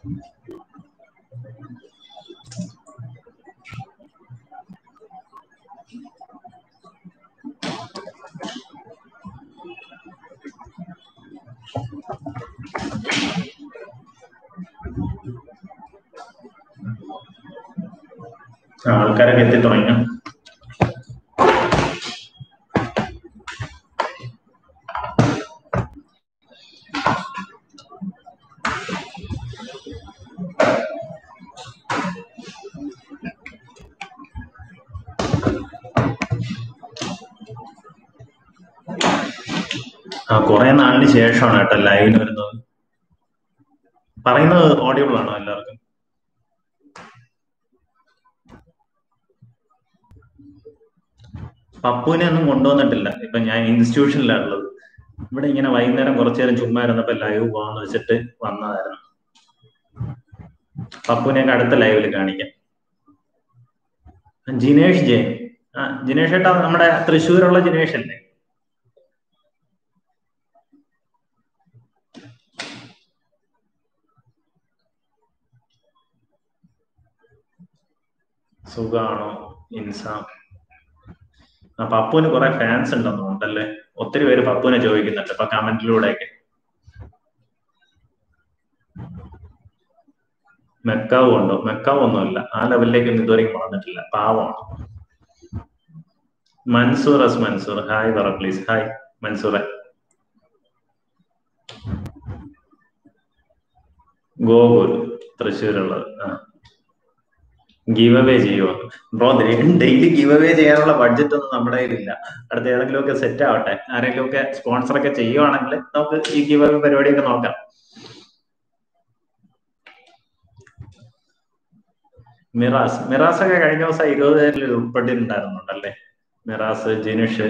ആ, ആൾക്കാരൊക്കെ എത്തി തുടങ്ങി ആ കുറെ നാളിന് ശേഷമാണ് കേട്ടോ ലൈവിന് വരുന്നത് പറയുന്നത് ഓഡിയബിൾ ആണോ എല്ലാവർക്കും പപ്പുവിനെ ഒന്നും കൊണ്ടുവന്നിട്ടില്ല ഇപ്പൊ ഞാൻ ഇൻസ്റ്റിറ്റ്യൂഷനിലാണ് ഉള്ളത് ഇവിടെ ഇങ്ങനെ വൈകുന്നേരം കുറച്ചു നേരം ചുമ്മാ ഇരുന്നപ്പോ ലൈവ് പോകാന്ന് വെച്ചിട്ട് വന്നതായിരുന്നു പപ്പുവിനെയൊക്കെ അടുത്ത ലൈവിൽ കാണിക്കാം ജിനേഷ് ജയൻ ആ ജിനേഷ് ഏട്ടാ നമ്മുടെ തൃശ്ശൂരുള്ള ജിനേഷ് അല്ലേ സുഖാണോ ഇൻസാം ആ പപ്പുവിന് കുറെ ഫാൻസ് ഉണ്ടെന്ന് തോന്നുന്നല്ലേ ഒത്തിരി പേര് പപ്പുവിനെ ചോദിക്കുന്നുണ്ട് ഇപ്പൊ കമന്റിലൂടെയൊക്കെ മെക്കാവ് ഉണ്ടോ മെക്കാവ് ഒന്നുമില്ല ആ ലെവലിലേക്ക് ഒന്നും ഇതുവരെയും വളർന്നിട്ടില്ല പാവമാണ് മൻസൂർ എസ് മൻസൂർ ഹായ് പറ പ്ലീസ് ഹായ് മൻസൂറെ ഗോകുൽ തൃശ്ശൂരുള്ളത് ആ ഗീവ് അവേ ചെയ്യുമോ ബ്രോ ഡെയിലി ഗീവ് അവേ ചെയ്യാനുള്ള ബഡ്ജറ്റ് ഒന്നും നമ്മുടെ കയ്യിലില്ല അടുത്ത ഏതെങ്കിലും ഒക്കെ സെറ്റ് ആവട്ടെ ആരെങ്കിലും ഒക്കെ സ്പോൺസർ ഒക്കെ ചെയ്യുവാണെങ്കിൽ നമുക്ക് ഈ ഗീവ് അവേ പരിപാടിയൊക്കെ നോക്കാം മിറാസ് മിറാസ് ഒക്കെ കഴിഞ്ഞ ദിവസം ഇരുപത് പേരിൽ ഉൾപ്പെട്ടിട്ടുണ്ടായിരുന്നുണ്ടല്ലേ മിറാസ് ജിനുഷ്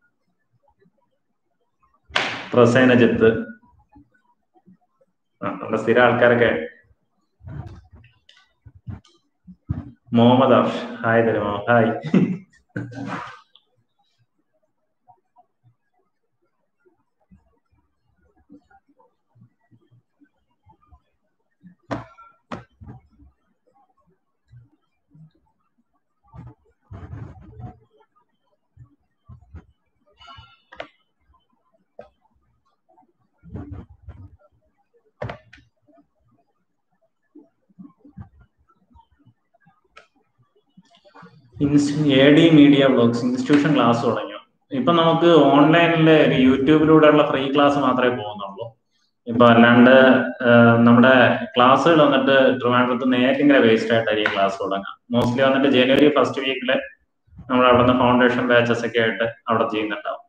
പ്രസേനജിത്ത് ആ നമ്മുടെ സ്ഥിര ആൾക്കാരൊക്കെ മുഹമ്മദ് അർഷ് ഹായ് തരുമോ hi A D media blogs institution class തുടങ്ങി ഇപ്പൊ നമുക്ക് ഓൺലൈനിൽ യൂട്യൂബിലൂടെയുള്ള ഫ്രീ ക്ലാസ് മാത്രമേ പോകുന്നുള്ളൂ ഇപ്പൊ അല്ലാണ്ട് ആഹ്, നമ്മുടെ ക്ലാസ്സുകൾ വന്നിട്ട് ട്രിവാൻഡ്രത്ത് നേരിങ്ങനെ വേസ്റ്റ് ആയിട്ടായിരിക്കും ക്ലാസ് തുടങ്ങുക മോസ്റ്റ്ലി വന്നിട്ട് ജനുവരി ഫസ്റ്റ് വീക്കില് നമ്മൾ അവിടുന്ന് ഫൗണ്ടേഷൻ ബാച്ചസ് ഒക്കെ ആയിട്ട് അവിടെ ചെയ്യുന്നുണ്ടാവും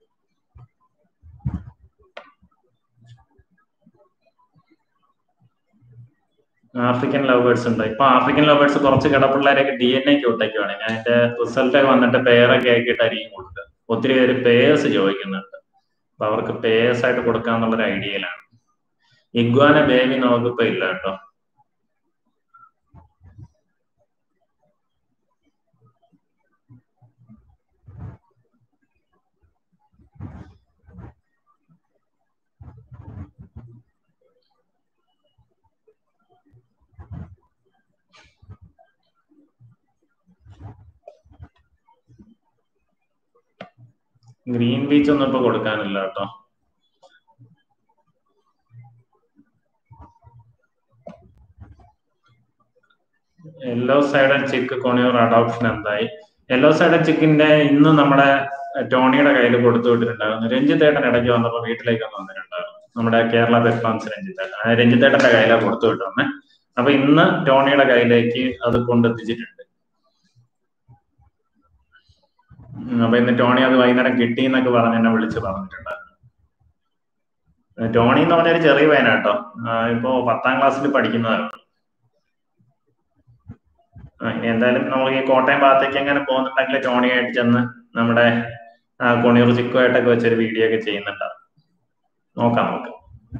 ആഫ്രിക്കൻ ലവ് ബേർഡ്സ് ഉണ്ട് ഇപ്പൊ ആഫ്രിക്കൻ ലവ് ബേർഡ്സ് കുറച്ച് കിടപ്പിള്ളേരൊക്കെ ഡി എൻ എക്ക് വിട്ടേക്കുവാണ് ഞാൻ അതിന്റെ റിസൾട്ട് ഒക്കെ വന്നിട്ട് പേരൊക്കെ ആക്കിയിട്ടായിരിക്കും കൊടുക്കുക ഒത്തിരി പേര് പേയേഴ്സ് ചോദിക്കുന്നുണ്ട് അപ്പൊ അവർക്ക് പേയേഴ്സ് ആയിട്ട് കൊടുക്കാന്നുള്ളൊരു ഐഡിയയിലാണ് ഇഗ്വാന ബേബി നമുക്കിപ്പോ ഇല്ല കേട്ടോ ഗ്രീൻ ബീച്ച് ഒന്നും ഇപ്പൊ കൊടുക്കാനില്ല കേട്ടോ yellow sided chick conure adoption എന്തായി യെല്ലോ സൈഡഡ് ചിക്കിന്റെ ഇന്ന് നമ്മുടെ ടോണിയുടെ കയ്യിൽ കൊടുത്തു വിട്ടിട്ടുണ്ടായിരുന്നു രഞ്ജിത്തേട്ടൻ ഇടയ്ക്ക് വന്നപ്പോ വീട്ടിലേക്ക് ഒന്ന് വന്നിട്ടുണ്ടായിരുന്നു നമ്മുടെ കേരള പെർഫോമൻസ് രഞ്ജിത്തേട്ടൻ ആ രഞ്ജിത്തേട്ടന്റെ കയ്യിലാണ് കൊടുത്തു വിട്ടു അപ്പൊ ഇന്ന് ടോണിയുടെ കയ്യിലേക്ക് അത് കൊണ്ടെത്തിച്ചിട്ടുണ്ട് ഉം, അപ്പൊ ഇന്ന് ടോണി അത് വൈകുന്നേരം കിട്ടി എന്നൊക്കെ പറഞ്ഞ് എന്നെ വിളിച്ച് പറഞ്ഞിട്ടുണ്ടായിരുന്നു ടോണി എന്ന് പറഞ്ഞൊരു ചെറിയ പയ്യനാട്ടോ ആ, ഇപ്പോ പത്താം ക്ലാസ്സിൽ പഠിക്കുന്നതാണ് ആ, ഇനി എന്തായാലും നമ്മൾ ഈ കോട്ടയം ഭാഗത്തേക്ക് എങ്ങനെ പോകുന്നുണ്ടെങ്കിൽ ടോണിയായിട്ട് ചെന്ന് നമ്മുടെ ആ, കൊണിയൂർ ചിക്കുമായിട്ടൊക്കെ വെച്ചൊരു വീഡിയോ ഒക്കെ ചെയ്യുന്നുണ്ടാവും നോക്കാം നമുക്ക്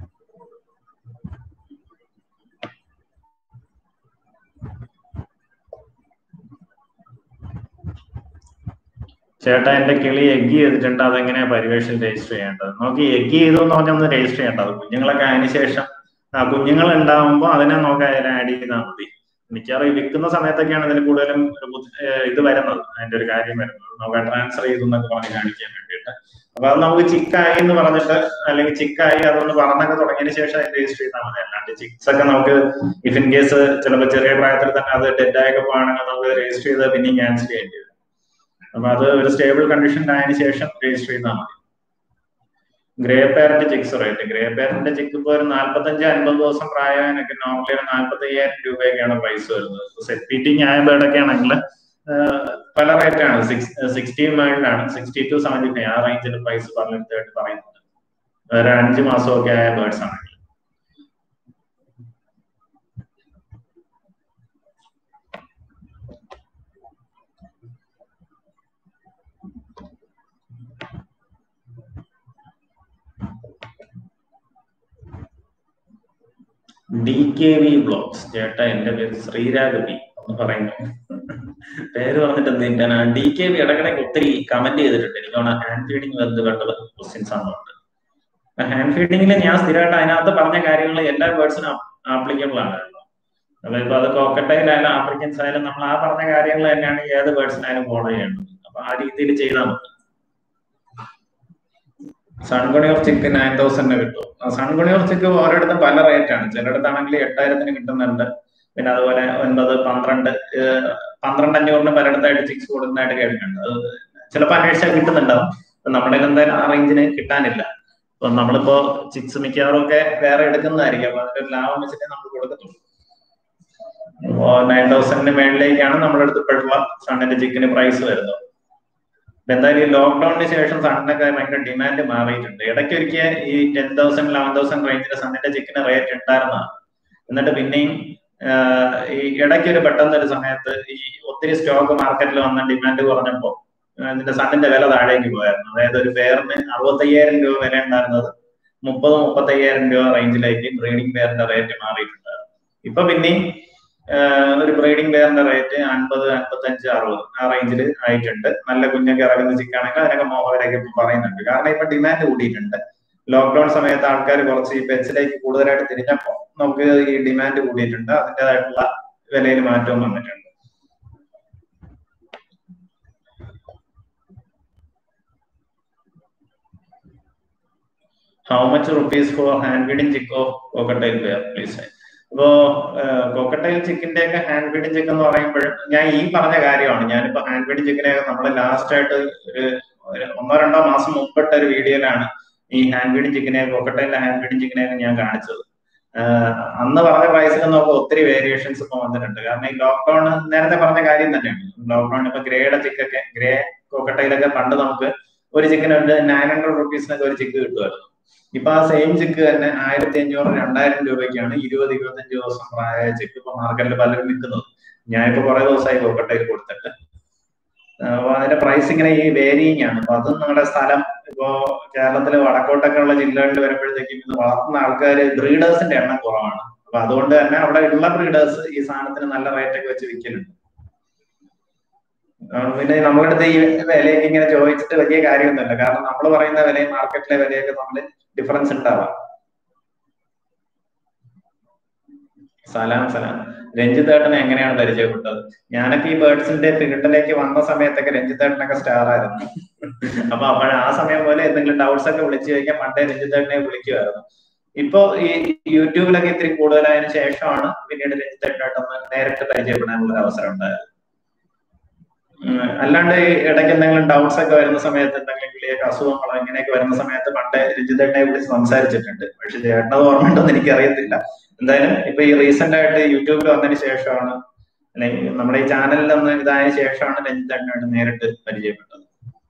ചേട്ടാ എന്റെ കിളി എഗ് ചെയ്തിട്ടുണ്ട് അതെങ്ങനെയാ പരിവേഷൻ രജിസ്റ്റർ ചെയ്യേണ്ടത് നോക്കി എഗ് ചെയ്തു എന്ന് പറഞ്ഞാൽ ഒന്ന് രജിസ്റ്റർ ചെയ്യേണ്ടത് കുഞ്ഞുങ്ങളൊക്കെ അതിന് ശേഷം ആ കുഞ്ഞുങ്ങൾ ഉണ്ടാവുമ്പോൾ അതിനെ നോക്കാൻ അതിൽ ആഡ് ചെയ്താൽ മതി മിക്കവാറും ഈ വിൽക്കുന്ന സമയത്തൊക്കെയാണ് ഇതിൽ കൂടുതലും ഒരു ബുദ്ധി- ഏഹ് ഇത് വരുന്നത് അതിന്റെ ഒരു കാര്യം വരുന്നത് നോക്കാൻ ട്രാൻസ്ഫർ ചെയ്തു എന്നൊക്കെ പറഞ്ഞ് കാണിക്കാൻ വേണ്ടിയിട്ട് അപ്പൊ അത് നമുക്ക് ചിക്കായി എന്ന് പറഞ്ഞിട്ട് അല്ലെങ്കിൽ ചിക്കായി അതൊന്ന് പറഞ്ഞൊക്കെ തുടങ്ങിയതിന് ശേഷം അതിന് രജിസ്റ്റർ ചെയ്താൽ മതി അല്ലാണ്ട് ചിക്സ് ഒക്കെ നമുക്ക് ഇഫ് ഇൻ കേസ് ചിലപ്പോൾ ചെറിയ പ്രായത്തിൽ തന്നെ അത് ഡെഡ് ആയൊക്കെ പോകണമെങ്കിൽ നമുക്ക് രജിസ്റ്റർ ചെയ്ത് പിന്നെയും ക്യാൻസൽ ചെയ്യേണ്ടി വരും അപ്പൊ അത് ഒരു സ്റ്റേബിൾ കണ്ടീഷൻ ആയതിനു ശേഷം രജിസ്റ്റർ ചെയ്താൽ മതി grey parent chicks rate grey parent chick ഇപ്പോൾ ഒരു നാല്പത്തഞ്ച് അൻപത് ദിവസം പ്രായമായതിനൊക്കെ നോർമലി ഒരു നാല്പത്തി അയ്യായിരം രൂപയൊക്കെയാണ് പ്രൈസ് വരുന്നത് സെറ്റ് ഫീറ്റിംഗ് ആയ ബേർഡൊക്കെ ആണെങ്കിൽ പല റേറ്റ് ആണ് സിക്സ് സിക്സ്റ്റി മേളിലാണ് സിക്സ്റ്റി ടു സെവന്റി ഫൈവ് ആ റേഞ്ചിൽ പ്രൈസ് പറഞ്ഞിട്ട് പറയുന്നുണ്ട് ഒരു അഞ്ച് മാസമൊക്കെ ആയ ബേർഡ്സ് ആണെങ്കിൽ ഡി കെ വി ബ്ലോഗ്സ് ചേട്ടാ എന്റെ പേര് ശ്രീരാഗ് ബി എന്ന് പറയുന്നു പേര് പറഞ്ഞിട്ട് എന്തിനാ ഡി കെ വി ഇടക്കിടയ്ക്ക് ഒത്തിരി കമന്റ് ചെയ്തിട്ടുണ്ട് എനിക്ക് തോന്നുന്നു ഹാൻഡ് ഫീഡിങ് ബന്ധപ്പെട്ട ക്വസ്റ്റ്യൻസ് ആണുണ്ട് ഹാൻഡ് ഫീഡിങ്ങിൽ ഞാൻ സ്ഥിരമായിട്ട് അതിനകത്ത് പറഞ്ഞ കാര്യങ്ങൾ എല്ലാ വേർഡ്സിനും ആപ്ലിക്കബിൾ ആണ് അപ്പൊ ഇപ്പൊ അത് കോക്കട്ടൈൽ ആയാലും ആഫ്രിക്കൻസ് ആയാലും നമ്മൾ ആ പറഞ്ഞ കാര്യങ്ങൾ തന്നെയാണ് ഏത് വേർഡ്സിനായാലും ഫോളോ ചെയ്യേണ്ടത് അപ്പൊ ആ രീതിയിൽ ചെയ്താൽ മതി സൺഗുണിയോർ ചിക്ക് നയൻ തൗസൻഡിന് കിട്ടും സൺഗുണിയോർ ചിക്ക് ഓരോയിടത്തും പല റേറ്റ് ആണ് ചിലയിടത്താണെങ്കിൽ എട്ടായിരത്തിന് കിട്ടുന്നുണ്ട് പിന്നെ അതുപോലെ ഒൻപത് പന്ത്രണ്ട് ഏഹ് പന്ത്രണ്ട് അഞ്ഞൂറിന് പലയിടത്തായിട്ട് ചിക്സ് കൊടുക്കുന്നതായിട്ട് കേട്ടിട്ടുണ്ട് അത് ചിലപ്പോൾ അന്വേഷിച്ചാൽ കിട്ടുന്നുണ്ടാവും ഇപ്പൊ നമ്മുടെ എന്തായാലും ആ റേഞ്ചിന് കിട്ടാനില്ല അപ്പൊ നമ്മളിപ്പോ ചിക്സ് മിക്കവാറും ഒക്കെ വേറെ എടുക്കുന്നതായിരിക്കും അപ്പൊ അതിന്റെ ഒരു ലാഭം വെച്ചിട്ടേ നമ്മൾ കൊടുക്കത്തുള്ളൂ അപ്പോ നയൻ തൗസൻഡിന് മേളിലേക്കാണ് നമ്മുടെ അടുത്ത് ഇപ്പോഴുള്ള സണ്ണിന്റെ ചിക്കന് പ്രൈസ് വരുന്നത് ഇപ്പൊ എന്തായാലും ഈ ലോക്ക്ഡൌണിന് ശേഷം സണ്ണിനൊക്കെ ഭയങ്കര ഡിമാൻഡ് മാറിയിട്ടുണ്ട് ഇടയ്ക്ക് ഒരിക്കൽ ഈ ടെൻ തൗസൻഡ് ലെവൻ തൗസൻഡ് റേഞ്ചിൽ സണ്ണിന്റെ ചിക്കന് റേറ്റ് ഉണ്ടായിരുന്നതാണ് എന്നിട്ട് പിന്നെയും ആഹ് ഈ ഇടയ്ക്ക് ഒരു പെട്ടെന്ന് ഒരു സമയത്ത് ഈ ഒത്തിരി സ്റ്റോക്ക് മാർക്കറ്റിൽ വന്ന ഡിമാൻഡ് കുറഞ്ഞപ്പോ ഇതിന്റെ സണ്ണിന്റെ വില താഴേക്ക് പോയായിരുന്നു അതായത് ഒരു പെയറിന് അറുപത്തയ്യായിരം രൂപ വില ഉണ്ടായിരുന്നത് മുപ്പത് മുപ്പത്തയ്യായിരം രൂപ റേഞ്ചിലേക്ക് ബ്രീഡിംഗ് പെയറിന്റെ റേറ്റ് മാറിയിട്ടുണ്ടായിരുന്നു ഇപ്പൊ പിന്നെയും ആഹ് ഒരു ബ്രീഡിംഗ് പെയറിന്റെ റേറ്റ് അൻപത് അൻപത്തഞ്ച് അറുപത് ആ റേഞ്ചിൽ ആയിട്ടുണ്ട് നല്ല കുഞ്ഞൊക്കെ ഇറങ്ങുന്ന ചിക്കാണെങ്കിൽ അതിനൊക്കെ മോഹവരൊക്കെ ഇപ്പൊ പറയുന്നുണ്ട് കാരണം ഇപ്പൊ ഡിമാൻഡ് കൂടിയിട്ടുണ്ട് ലോക്ക്ഡൌൺ സമയത്ത് ആൾക്കാർ കുറച്ച് ഈ പെറ്റ്സിലേക്ക് കൂടുതലായിട്ട് തിരിഞ്ഞപ്പോ നമുക്ക് ഈ ഡിമാൻഡ് കൂടിയിട്ടുണ്ട് അതിൻ്റെതായിട്ടുള്ള വിലയിൽ മാറ്റവും വന്നിട്ടുണ്ട് how much rupees for hand feeding chick of cockatiel pair please അപ്പോ കോക്കട്ടൈൽ ചിക്കിന്റെ ഒക്കെ ഹാൻഡ് ഫീഡിംഗ് ചിക്ക് എന്ന് പറയുമ്പോഴും ഞാൻ ഈ പറഞ്ഞ കാര്യമാണ് ഞാനിപ്പോ ഹാൻഡ് ഫീഡിംഗ് ചിക്കിനെ നമ്മൾ ലാസ്റ്റ് ആയിട്ട് ഒരു ഒരു ഒന്നോ രണ്ടോ മാസം മുമ്പിട്ട ഒരു വീഡിയോയിലാണ് ഈ ഹാൻഡ് ഫീഡിംഗ് ചിക്കനെ കോക്കട്ടൈലിന്റെ ഹാൻഡ് ഫീഡിംഗ് ചിക്കനെ ഞാൻ കാണിച്ചത് ആഹ് അന്ന് പറഞ്ഞ പ്രൈസിൽ നോക്കുമ്പോൾ ഒത്തിരി വേരിയേഷൻസ് ഇപ്പൊ വന്നിട്ടുണ്ട് കാരണം ഈ ലോക്ക്ഡൌൺ നേരത്തെ പറഞ്ഞ കാര്യം തന്നെയാണ് ലോക്ക്ഡൌൺ ഇപ്പൊ ഗ്രേയുടെ ചിക്കൊക്കെ ഗ്രേ കോക്കട്ടൈലൊക്കെ പണ്ട് നമുക്ക് ഒരു ചിക്കൻ ഉണ്ട് നയൻ ഹൺഡ്രഡ് റുപ്പീസിനൊക്കെ ഒരു ചിക്ക് കിട്ടുമായിരുന്നു ഇപ്പൊ ആ സെയിം ചിക്ക് തന്നെ ആയിരത്തി അഞ്ഞൂറ് രണ്ടായിരം രൂപയ്ക്കാണ് ഇരുപത് ഇരുപത്തഞ്ച് ദിവസം പ്രായമായ ചിക്ക് ഇപ്പൊ മാർക്കറ്റിൽ പലരും വിൽക്കുന്നത് ഞാനിപ്പോ കുറെ ദിവസമായി കോക്കട്ടയിൽ കൊടുത്തിട്ട് അപ്പൊ അതിന്റെ പ്രൈസ് ഇങ്ങനെ ഈ വേരിയിങ് ആണ് അപ്പൊ അതും നിങ്ങളുടെ സ്ഥലം ഇപ്പോ കേരളത്തിലെ വടക്കോട്ടൊക്കെ ഉള്ള ജില്ലകളിൽ വരുമ്പോഴത്തേക്കും ഇത് വളർത്തുന്ന ആൾക്കാർ ബ്രീഡേഴ്സിന്റെ എണ്ണം കുറവാണ് അപ്പൊ അതുകൊണ്ട് തന്നെ അവിടെ ഉള്ള ബ്രീഡേഴ്സ് ഈ സാധനത്തിന് നല്ല റേറ്റ് ഒക്കെ വെച്ച് വിൽക്കുന്നുണ്ട് ആ, പിന്നെ നമ്മുടെ അടുത്ത് ഈ വിലയൊക്കെ ഇങ്ങനെ ചോദിച്ചിട്ട് വലിയ കാര്യമൊന്നുമില്ല കാരണം നമ്മൾ പറയുന്ന വിലയും മാർക്കറ്റിലെ വിലയൊക്കെ തമ്മിൽ ഡിഫറൻസ് ഉണ്ടാവാം സലാം സലാം രഞ്ജിത്ത് ഏട്ടനെ എങ്ങനെയാണ് പരിചയപ്പെട്ടത് ഞാനൊക്കെ ഈ ബേർഡ്സിന്റെ ഫീൽഡിലേക്ക് വന്ന സമയത്തൊക്കെ രഞ്ജിത്ത് ഏട്ടനൊക്കെ സ്റ്റാർ ആയിരുന്നു അപ്പൊ അപ്പോൾ ആ സമയം പോലെ എന്തെങ്കിലും ഡൗട്ട്സ് ഒക്കെ വിളിച്ചു ചോദിക്കാൻ പണ്ടേ രഞ്ജിത്ത് ഏട്ടനെ വിളിക്കുമായിരുന്നു ഇപ്പോ ഈ യൂട്യൂബിലൊക്കെ ഇത്തിരി കൂടുതലായതിനു ശേഷമാണ് പിന്നീട് രഞ്ജിത്ത് ഏട്ടനായിട്ടൊന്ന് നേരിട്ട് പരിചയപ്പെടാനുള്ള ഒരു അവസരം ഉണ്ടായത് ഉം, അല്ലാണ്ട് ഈ ഇടയ്ക്ക് എന്തെങ്കിലും ഡൗട്ട്സ് ഒക്കെ വരുന്ന സമയത്ത് എന്തെങ്കിലും കിളിയൊക്കെ അസുഖങ്ങളോ ഇങ്ങനെയൊക്കെ വരുന്ന സമയത്ത് പണ്ട് രഞ്ജിത്തേട്ടനെ വിളിച്ച് സംസാരിച്ചിട്ടുണ്ട് പക്ഷെ ചേട്ടനത് ഓർമ്മയുണ്ടെന്ന് എനിക്ക് അറിയത്തില്ല എന്തായാലും ഇപ്പൊ ഈ റീസെന്റ് ആയിട്ട് യൂട്യൂബിൽ വന്നതിന് ശേഷമാണ് അല്ലെങ്കിൽ നമ്മുടെ ഈ ചാനലിൽ ഒന്ന് ഇതായതിനു ശേഷമാണ് രഞ്ജിത്തേട്ടനായിട്ട് നേരിട്ട് പരിചയപ്പെട്ടത്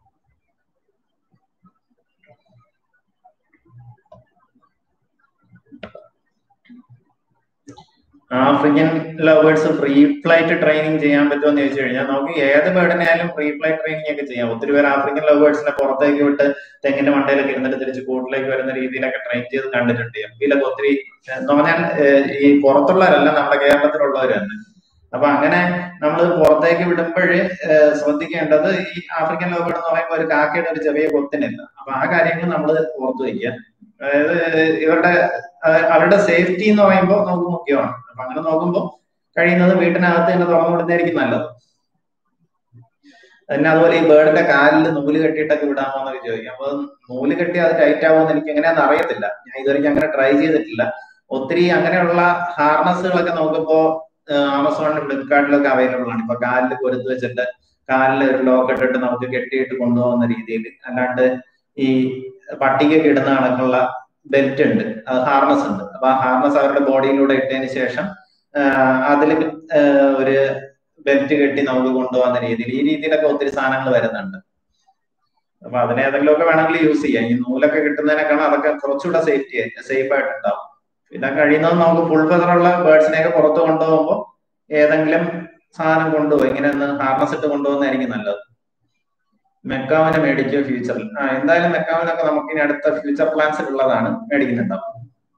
African lovers free flight training ചെയ്യാൻ പറ്റുമോ എന്ന് ചോദിച്ചു കഴിഞ്ഞാൽ നമുക്ക് ഏത് ബേർഡിനായാലും ഫ്രീ ഫ്ലൈറ്റ് ട്രെയിനിങ് ഒക്കെ ചെയ്യാം ഒത്തിരി പേര് ആഫ്രിക്കൻ ലവേഴ്സിനെ പുറത്തേക്ക് വിട്ട് തെങ്ങിന്റെ മണ്ടയിലൊക്കെ ഇരുന്നിട്ട് തിരിച്ച് കൂട്ടിലേക്ക് വരുന്ന രീതിയിലൊക്കെ ട്രെയിൻ ചെയ്ത് കണ്ടിട്ടുണ്ട് എം പിയിലൊക്കെ ഒത്തിരി എന്ന് പറഞ്ഞാൽ ഏഹ്, ഈ പുറത്തുള്ളവരല്ല നമ്മുടെ കേരളത്തിലുള്ളവർ തന്നെ അപ്പൊ അങ്ങനെ നമ്മൾ പുറത്തേക്ക് വിടുമ്പോൾ ശ്രദ്ധിക്കേണ്ടത് ഈ ആഫ്രിക്കൻ ലവേർഡ് എന്ന് പറയുമ്പോൾ ഒരു കാക്കയുടെ ഒരു ചെറിയ കൊത്തിനില്ല അപ്പൊ ആ കാര്യങ്ങൾ നമ്മൾ ഓർത്തു വയ്ക്കുക അതായത് ഇവരുടെ അവരുടെ സേഫ്റ്റി എന്ന് പറയുമ്പോൾ നമുക്ക് മുഖ്യമാണ് അപ്പൊ അങ്ങനെ നോക്കുമ്പോൾ കഴിയുന്നത് വീട്ടിനകത്ത് തന്നെ തുറന്നു വിടുന്നതായിരിക്കും നല്ലത് പിന്നെ അതുപോലെ ഈ ബേർഡിന്റെ കാലിൽ നൂല് കെട്ടിയിട്ടൊക്കെ വിടാമോ എന്നൊക്കെ ചോദിക്കാം അപ്പൊ നൂല് കെട്ടി അത് ടൈറ്റ് ആവുമെന്ന് എനിക്ക് എങ്ങനെയാണെന്ന് അറിയത്തില്ല ഞാൻ ഇതുവരെയ്ക്ക് അങ്ങനെ ട്രൈ ചെയ്തിട്ടില്ല ഒത്തിരി അങ്ങനെയുള്ള ഹാർനസുകളൊക്കെ നോക്കുമ്പോ ആമസോണിലും ഫ്ലിപ്കാർട്ടിലൊക്കെ അവൈലബിൾ ആണ് ഇപ്പൊ കാലിൽ കൊരുത്ത് വെച്ചിട്ട് കാലിൽ ഒരു ലോക്ക് ഇട്ടിട്ട് നമുക്ക് കെട്ടിയിട്ട് കൊണ്ടുപോകുന്ന രീതിയിൽ അല്ലാണ്ട് ഈ പട്ടിക്കൊക്കെ ഇടുന്ന കണക്കുള്ള ബെൽറ്റ് ഉണ്ട് അത് ഹാർനസ് ഉണ്ട് അപ്പൊ ആ ഹാർനസ് അവരുടെ ബോഡിയിലൂടെ ഇട്ടതിന് ശേഷം അതിൽ ഒരു ബെൽറ്റ് കെട്ടി നമുക്ക് കൊണ്ടുപോകുന്ന രീതിയിൽ ഈ രീതിയിലൊക്കെ ഒത്തിരി സാധനങ്ങൾ വരുന്നുണ്ട് അപ്പൊ അതിനെ ഏതെങ്കിലുമൊക്കെ വേണമെങ്കിൽ യൂസ് ചെയ്യാം ഈ നൂലൊക്കെ കിട്ടുന്നതിനേക്കാളും അതൊക്കെ കുറച്ചുകൂടെ സേഫ്റ്റി സേഫ് ആയിട്ടുണ്ടാവും പിന്നെ കഴിയുന്നത് നമുക്ക് ഫുൾ ഫെതറുള്ള ബേർഡ്സിനെയൊക്കെ പുറത്ത് കൊണ്ടുപോകുമ്പോൾ ഏതെങ്കിലും സാധനം കൊണ്ടുപോയി ഇങ്ങനെ ഒന്ന് ഹാർനസ് ഇട്ട് കൊണ്ടുപോകുന്നതായിരിക്കും നല്ലത് മെക്കാവിനെ മേടിക്കുക ഫ്യൂച്ചറിൽ ആ എന്തായാലും മെക്കാവിനൊക്കെ നമുക്ക് ഇനി അടുത്ത ഫ്യൂച്ചർ പ്ലാൻസിൽ ഉള്ളതാണ് മേടിക്കുന്നുണ്ടാവും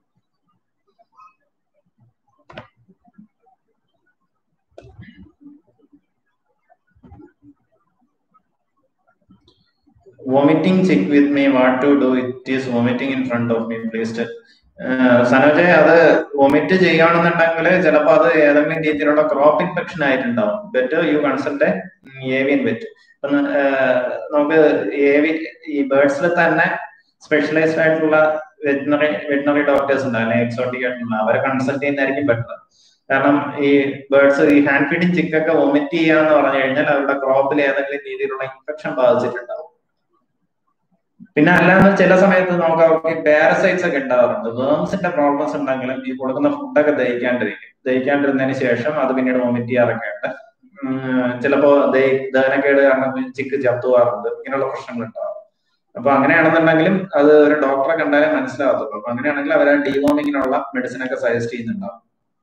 vomiting check with me what to do it is vomiting in front of me please സനോജെ അത് വൊമിറ്റ് ചെയ്യുകയാണെന്നുണ്ടെങ്കിൽ ചിലപ്പോൾ അത് ഏതെങ്കിലും രീതിയിലുള്ള ക്രോപ്പ് ഇൻഫെക്ഷൻ ആയിട്ടുണ്ടാവും better you consult avian vet നമുക്ക് ഏവി ഈ ബേർഡ്സിൽ തന്നെ സ്പെഷ്യലൈസ്ഡ് ആയിട്ടുള്ള വെറ്റിനറി വെറ്റിനറി ഡോക്ടേഴ്സ് ഉണ്ട് അല്ലെങ്കിൽ എക്സോട്ടിക് ആയിട്ടുള്ള അവരെ കൺസൾട്ട് ചെയ്യുന്നതായിരിക്കും ബെറ്റർ കാരണം ഈ ബേർഡ്സ് ഈ ഹാൻഡ് ഫീഡിങ് ചിക്കൊക്കെ വൊമിറ്റ് ചെയ്യാന്ന് പറഞ്ഞു കഴിഞ്ഞാൽ അവരുടെ ക്രോപ്പിൽ ഏതെങ്കിലും രീതിയിലുള്ള ഇൻഫെക്ഷൻ ബാധിച്ചിട്ടുണ്ടാവും പിന്നെ അല്ലാതെ ചില സമയത്ത് നമുക്ക് അവർക്ക് പാരസൈറ്റ്സ് ഒക്കെ ഉണ്ടാവാറുണ്ട് വേംസിന്റെ പ്രോബ്ലംസ് ഉണ്ടെങ്കിലും ഈ കൊടുക്കുന്ന ഫുഡൊക്കെ ദഹിക്കാണ്ടിരിക്കും ദഹിക്കാണ്ടിരുന്നതിന് ശേഷം അത് പിന്നീട് വൊമിറ്റ് ചെയ്യാറൊക്കെ ഉണ്ട് ചിലപ്പോ ദഹനക്കേട് കാരണം ചിക്ക് ചത്തു പോകാറുണ്ട് ഇങ്ങനെയുള്ള പ്രശ്നങ്ങൾ ഉണ്ടാവും അപ്പൊ അങ്ങനെയാണെന്നുണ്ടെങ്കിലും അത് ഒരു ഡോക്ടറെ കണ്ടാലേ മനസ്സിലാകത്തുള്ളൂ അപ്പൊ അങ്ങനെയാണെങ്കിൽ അവർ ഡിവോമിങ്ങിനുള്ള മെഡിസിൻ ഒക്കെ സജസ്റ്റ് ചെയ്യുന്നുണ്ടാവും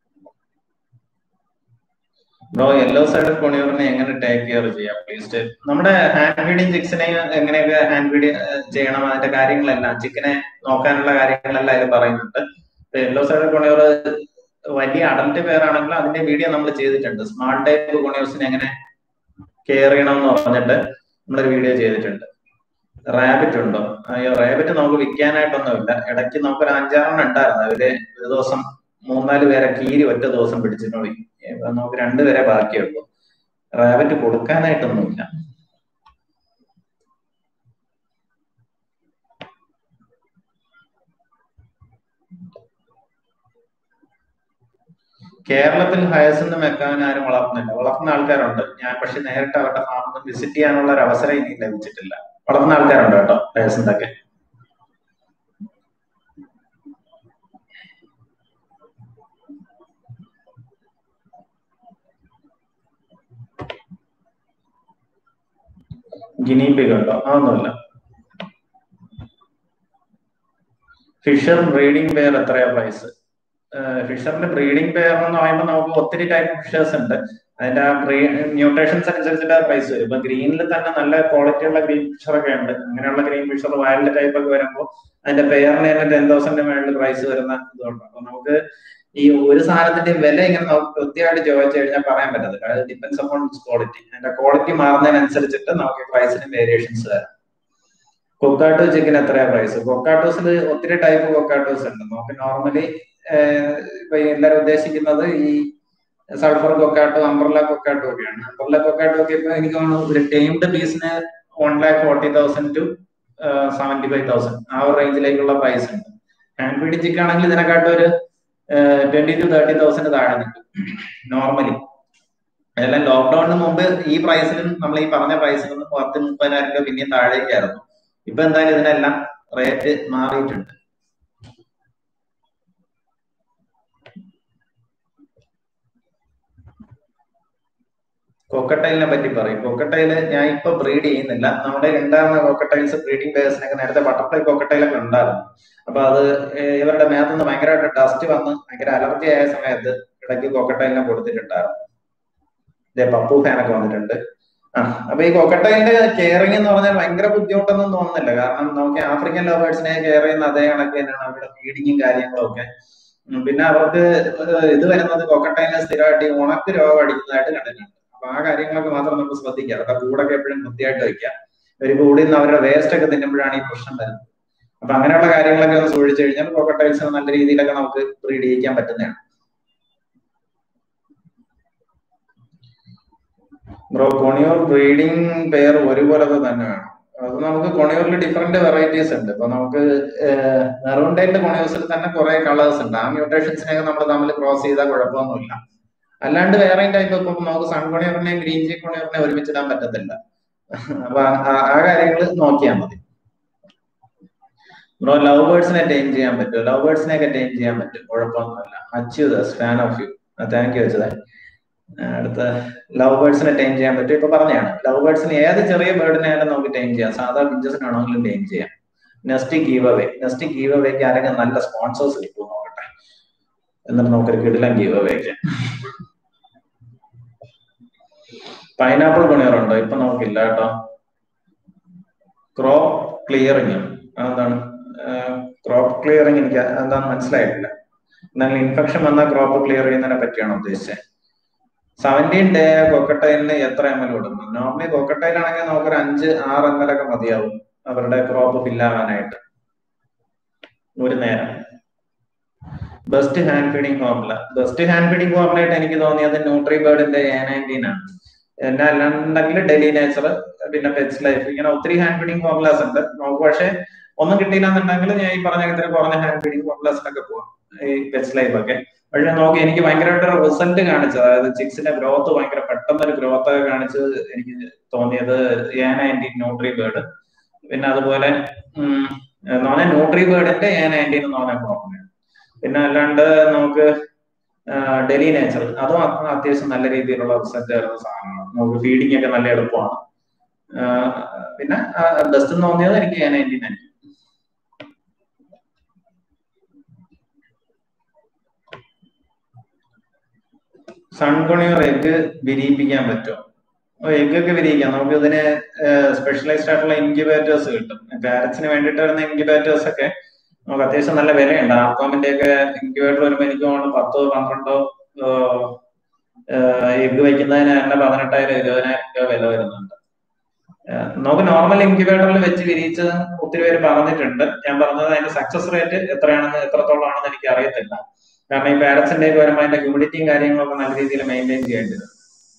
ബ്രോ യെല്ലോ സൈഡ് കൊണിയൂറിനെ എങ്ങനെ ടേക്ക് കെയർ ചെയ്യാം പ്ലീസ് നമ്മുടെ ഹാൻഡ് ഫീഡിങ് ചിക്സിനെ എങ്ങനെയൊക്കെ ഹാൻഡ് ഫീഡ് ചെയ്യണം അതിന്റെ കാര്യങ്ങളെല്ലാം ചിക്കനെ നോക്കാനുള്ള കാര്യങ്ങളെല്ലാം അതിൽ പറയുന്നുണ്ട് യെല്ലോ സൈഡ് കൊണിയൂർ വലിയ അഡൽട്ട് പേരാണെങ്കിലും അതിന്റെ വീഡിയോ നമ്മൾ ചെയ്തിട്ടുണ്ട് സ്മാർട്ട് ടൈപ്പ് കൊണിയൂസിനെ എങ്ങനെ കെയർ ചെയ്യണം എന്ന് പറഞ്ഞിട്ട് നമ്മളൊരു വീഡിയോ ചെയ്തിട്ടുണ്ട് റാബിറ്റ് ഉണ്ടോ അയ്യോ റാബിറ്റ് നമുക്ക് വിൽക്കാനായിട്ടൊന്നുമില്ല ഇടയ്ക്ക് നമുക്ക് ഒരു അഞ്ചാറെണ്ണം ഉണ്ടായിരുന്നു അവര് ഒരു ദിവസം മൂന്നാല് പേരെ കീരി ഒറ്റ ദിവസം പിടിച്ചിട്ട് പോയി നമുക്ക് രണ്ടുപേരെ ബാക്കിയുള്ളൂ റാബിറ്റ് കൊടുക്കാനായിട്ടൊന്നുമില്ല കേരളത്തിൽ ഹയസിന്ന് മെക്കാവിനെ ആരും വളർത്തുന്നില്ല വളർത്തുന്ന ആൾക്കാരുണ്ട് ഞാൻ പക്ഷെ നേരിട്ട് അവരുടെ ഫാമിൽ വിസിറ്റ് ചെയ്യാനുള്ള ഒരു അവസരം ഇനി ലഭിച്ചിട്ടില്ല വളർത്തുന്ന ആൾക്കാരുണ്ട് കേട്ടോ ഹയസിന്റെ ഒക്കെ ഗിനിപിഗ് ഉണ്ടോ അതൊന്നുമില്ല ഫിഷർ ബ്രീഡിംഗ് പെയർ എത്രയാ പ്രൈസ് ഫിഷറിന്റെ ബ്രീഡിംഗ് പെയർ എന്ന് പറയുമ്പോൾ നമുക്ക് ഒത്തിരി ടൈപ്പ് ഫിഷേഴ്സ് ഉണ്ട് അതിന്റെ ആ ന്യൂട്രീഷൻസ് അനുസരിച്ചിട്ട് പ്രൈസ് വരും ഇപ്പൊ ഗ്രീനിൽ തന്നെ നല്ല ക്വാളിറ്റി ഉള്ള ഗ്രീൻ ഫിഷർ ഒക്കെ ഉണ്ട് അങ്ങനെയുള്ള ഗ്രീൻ ഫിഷർ വൈൽഡ് ടൈപ്പ് ഒക്കെ വരുമ്പോൾ അതിന്റെ പെയറിന് തന്നെ ടെൻ തൗസൻഡ് മേളിൽ പ്രൈസ് വരുന്ന ഇതുണ്ട് അപ്പൊ നമുക്ക് ഈ ഒരു സാധനത്തിന്റെ വില ഇങ്ങനെ നമുക്ക് കൃത്യമായിട്ട് ചോദിച്ചു കഴിഞ്ഞാൽ പറയാൻ പറ്റത്തില്ല അത് ഡിപ്പെൻസ് അപ്പോൺ ക്വാളിറ്റി അതിന്റെ ക്വാളിറ്റി മാറുന്നതിനനുസരിച്ചിട്ട് നമുക്ക് പ്രൈസിന് വേരിയേഷൻസ് വരാം കൊക്കാട്ടോ ചിക്കൻ എത്രയാ പ്രൈസ് കൊക്കാട്ടോസിൽ ഒത്തിരി ടൈപ്പ് കൊക്കാട്ടോസ് ഉണ്ട് നമുക്ക് നോർമലി ഇപ്പൊ എല്ലാവരും ഉദ്ദേശിക്കുന്നത് ഈ സൾഫർ കൊക്കാട്ടോ അംബ്രല കൊക്കാട്ടോ ഒക്കെയാണ് അംബ്രല കൊക്കാട്ടോ ഒക്കെ ഇപ്പൊ എനിക്ക് തോന്നുന്നു ഒരു ടൈംഡ് പീസിന് one lakh forty thousand two seventy five thousand ആ ഒരു റേഞ്ചിലേക്കുള്ള പ്രൈസ് ഉണ്ട് ഹാൻഡ് ഫീഡ് ചിക്കൻ ആണെങ്കിൽ ഇതിനെക്കാട്ടും ഒരു ട്വന്റി ടു തേർട്ടി തൗസൻഡ് താഴെ നിൽക്കും നോർമലി അതെല്ലാം ലോക്ക്ഡൌണിന് മുമ്പ് ഈ പ്രൈസിലും നമ്മൾ ഈ പറഞ്ഞ പ്രൈസിൽ നിന്ന് പത്ത് മുപ്പതിനായിരം രൂപ പിന്നെയും താഴേക്കായിരുന്നു ഇപ്പൊ എന്തായാലും ഇതിനെല്ലാം റേറ്റ് മാറിയിട്ടുണ്ട് കൊക്കട്ടൈലിനെ പറ്റി പറയും കൊക്കട്ടൈല് ഞാൻ ഇപ്പൊ ബ്രീഡ് ചെയ്യുന്നില്ല നമ്മുടെ ഉണ്ടായിരുന്ന കൊക്കട്ടൈൽസ് ബ്രീഡിംഗ് പേഴ്സിനൊക്കെ നേരത്തെ ബട്ടർഫ്ലൈ കൊക്കട്ടൈലൊക്കെ ഉണ്ടായിരുന്നു അപ്പൊ അത് ഇവരുടെ മേത്തുനിന്ന് ഭയങ്കരമായിട്ട് ഡസ്റ്റ് വന്ന് ഭയങ്കര അലർജി ആയ സമയത്ത് ഇടയ്ക്ക് കൊക്കട്ടൈലിനെ കൊടുത്തിട്ടുണ്ടായിരുന്നു ഇതേ പപ്പു ഫാനൊക്കെ വന്നിട്ടുണ്ട് ആ അപ്പൊ ഈ കൊക്കട്ടൈലിന്റെ കെയറിംഗ് എന്ന് പറഞ്ഞാൽ ഭയങ്കര ബുദ്ധിമുട്ടൊന്നും തോന്നുന്നില്ല കാരണം നമുക്ക് ആഫ്രിക്കൻ ലവേഴ്സിനെ കെയർ ചെയ്യുന്ന അതേ കണക്ക് തന്നെയാണ് അവരുടെ ഫീഡിങ്ങും കാര്യങ്ങളും ഒക്കെ പിന്നെ അവർക്ക് ഇത് വരുന്നത് കൊക്കട്ടൈലിനെ സ്ഥിരമായിട്ട് ഈ ഉണക്ക് രോഗം അടിക്കുന്നതായിട്ട് കണ്ടിട്ടുണ്ട് അപ്പൊ ആ കാര്യങ്ങളൊക്കെ മാത്രം നമുക്ക് ശ്രദ്ധിക്കാം അവരുടെ കൂടൊക്കെ എപ്പോഴും വൃത്തിയായിട്ട് വെക്കാം ഒരു കൂടിൽ നിന്ന് അവരുടെ വേസ്റ്റ് ഒക്കെ തിന്നുമ്പോഴാണ് ഈ പ്രശ്നം വരുന്നത് അപ്പൊ അങ്ങനെയുള്ള കാര്യങ്ങളൊക്കെ ഒന്ന് സൂക്ഷിച്ചു കഴിഞ്ഞാൽ ക്രോക്കട്ടൈൽസിന് നല്ല രീതിയിലൊക്കെ നമുക്ക് ബ്രീഡ് ചെയ്യിക്കാൻ പറ്റുന്നതാണ് ബ്രോ കൊണിയൂർ ബ്രീഡിംഗ് പെയർ ഒരുപോലത്തെ തന്നെ വേണം അത് നമുക്ക് കൊണിയൂരിൽ ഡിഫറെന്റ് വെറൈറ്റീസ് ഉണ്ട് ഇപ്പൊ നമുക്ക് മെറൂണ്ടൈന്റെ കൊണിയൂസിൽ തന്നെ കുറെ കളേഴ്സ് ഉണ്ട് ആ മ്യൂട്ടേഷൻസിനെയൊക്കെ നമ്മൾ തമ്മിൽ ക്രോസ് ചെയ്താൽ കുഴപ്പമൊന്നുമില്ല അല്ലാണ്ട് വേറെ ടൈപ്പ് ഇപ്പൊ നമുക്ക് സൺ കൊണിയൂറിനെയും ഗ്രീൻ ജി കൊണിയൂറിനെയും ഒരുമിച്ചിടാൻ പറ്റത്തില്ല അപ്പൊ ആ- ആ കാര്യങ്ങൾ നോക്കിയാൽ മതി ബ്രോ ലവ് ബേർഡ്സിനെ ടൈം ചെയ്യാൻ പറ്റും ലവ് ബേർഡ്സിനെ ഒക്കെ ടൈം ചെയ്യാൻ പറ്റും കുഴപ്പമൊന്നുമില്ല അച്യുതസ് fan of you thank you Achyutha അടുത്ത ലവ് ബേർഡ്സിനെ ടൈം ചെയ്യാൻ പറ്റും ഇപ്പൊ പറഞ്ഞാണ് ലവ് ബേർഡ്സിന് ഏത് ചെറിയ ബേർഡിനായാലും നമുക്ക് ടൈം ചെയ്യാം സാധാ പിഞ്ചസിനാണെങ്കിലും ടൈം ചെയ്യാം nest give away nest give അവേക്ക് ആരെങ്കിലും നല്ല സ്പോൺസേഴ്സ് കിട്ടും നോക്കട്ടെ എന്നിട്ട് നമുക്കൊരു കിടിലം ഗീവ് അവേക്ക് പൈനാപ്പിൾ കൊണിയറുണ്ടോ ഇപ്പൊ നമുക്കില്ല കേട്ടോ ക്രോപ്പ് ക്ലിയറിംഗ് അതെന്താണ് ക്രോപ്പ് ക്ലിയറിംഗ് എനിക്ക് എന്താന്ന് മനസ്സിലായിട്ടില്ല എന്നാൽ ഇൻഫെക്ഷൻ വന്നാൽ ക്രോപ്പ് ക്ലിയർ ചെയ്യുന്നതിനെ പറ്റിയാണ് ഉദ്ദേശിച്ചത് സെവൻറ്റീൻ ഡേ കൊക്കട്ടൈലിന് എത്ര എം എൽ കൊടുക്കും നോർമലി കൊക്കട്ടൈൽ ആണെങ്കിൽ നമുക്കൊരു അഞ്ച് ആറ് എം എൽ ഒക്കെ മതിയാവും അവരുടെ ക്രോപ്പ് ഫില്ലാവാനായിട്ട് ഒരു നേരം best hand feeding formula best hand feeding formula ആയിട്ട് എനിക്ക് തോന്നിയത് ന്യൂട്രി ബേർഡിന്റെ എ നയൻറ്റീൻ ആണ് എന്നെ അല്ലാണ്ടെങ്കിൽ ഡെലി നേച്ചർ പിന്നെ പെറ്റ്സ് ലൈഫ് ഇങ്ങനെ ഒത്തിരി ഹാൻഡ് ഫീഡിംഗ് ഫോർമുലാസ് ഉണ്ട് നമുക്ക് പക്ഷേ ഒന്നും കിട്ടിയില്ല എന്നുണ്ടെങ്കിൽ ഞാൻ ഈ പറഞ്ഞ ഇത്ര കുറഞ്ഞ ഹാൻഡ് ഫീഡിംഗ് ഫോർമുലാസിനൊക്കെ പോവാം ഈ പെറ്റ്സ് ലൈഫ് ഒക്കെ പക്ഷെ നോക്കി എനിക്ക് ഭയങ്കരമായിട്ട് റിസൾട്ട് കാണിച്ചത് അതായത് ചിക്സിന്റെ ഗ്രോത്ത് ഭയങ്കര പെട്ടെന്നൊരു ഗ്രോത്ത് ഒക്കെ കാണിച്ച് എനിക്ക് തോന്നിയത് എ നയൻറ്റീൻ ന്യൂട്രി ബേർഡ് പിന്നെ അതുപോലെ ഉം, എന്ന് പറഞ്ഞാൽ ന്യൂട്രി ബേർഡിന്റെ എ നയൻറ്റീൻ എന്ന് പറഞ്ഞ ഫോർമുലയാണ് പിന്നെ അല്ലാണ്ട് നമുക്ക് ഡെലി നേച്ചർ അതും അ- അത്യാവശ്യം നല്ല രീതിയിലുള്ള റിസൾട്ട് തരുന്ന സാധനമാണ് നമുക്ക് ഫീഡിംഗ് ഒക്കെ നല്ല എളുപ്പമാണ് ആ, പിന്നെ ബെസ്റ്റ് എന്ന് തോന്നിയത് എനിക്ക് എ നയൻറ്റീൻ ആയിരിക്കും സൺകൊണിയർ എഗ് വിരിയിപ്പിക്കാൻ പറ്റുമോ എഗ് ഒക്കെ വിരിയിക്കാം നമുക്ക് ഇതിന് സ്പെഷ്യലൈസ്ഡ് ആയിട്ടുള്ള ഇൻക്യുബേറ്റേഴ്സ് കിട്ടും പാരറ്റ്സിന് വേണ്ടിയിട്ട് വരുന്ന ഇൻക്യുബേറ്റേഴ്സ് ഒക്കെ നമുക്ക് അത്യാവശ്യം നല്ല വിലയുണ്ട് ആർക്കോമിന്റെ ഒക്കെ ഇൻക്യുബേറ്റർ വരുമ്പോൾ എനിക്ക് തോന്നുന്നു പത്തോ പന്ത്രണ്ടോ എഗ് വയ്ക്കുന്നതിന് തന്നെ പതിനെട്ടായിരം ഇരുപതിനായിരം രൂപ വില വരുന്നുണ്ട് ഏഹ് നമുക്ക് നോർമൽ ഇൻക്യുബേറ്ററിൽ വെച്ച് വിരിയിച്ച് ഒത്തിരി പേര് പറഞ്ഞിട്ടുണ്ട് ഞാൻ പറഞ്ഞത് അതിന്റെ സക്സസ് റേറ്റ് എത്രയാണെന്ന് എത്രത്തോളം ആണെന്ന് എനിക്ക് അറിയത്തില്ല കാരണം ഈ പാരറ്റ്സിന്റെ ഒക്കെ വരുമ്പോൾ അതിന്റെ ഹ്യൂമിഡിറ്റിയും കാര്യങ്ങളൊക്കെ നല്ല രീതിയിൽ മെയിൻറ്റെയിൻ ചെയ്യേണ്ടി വരും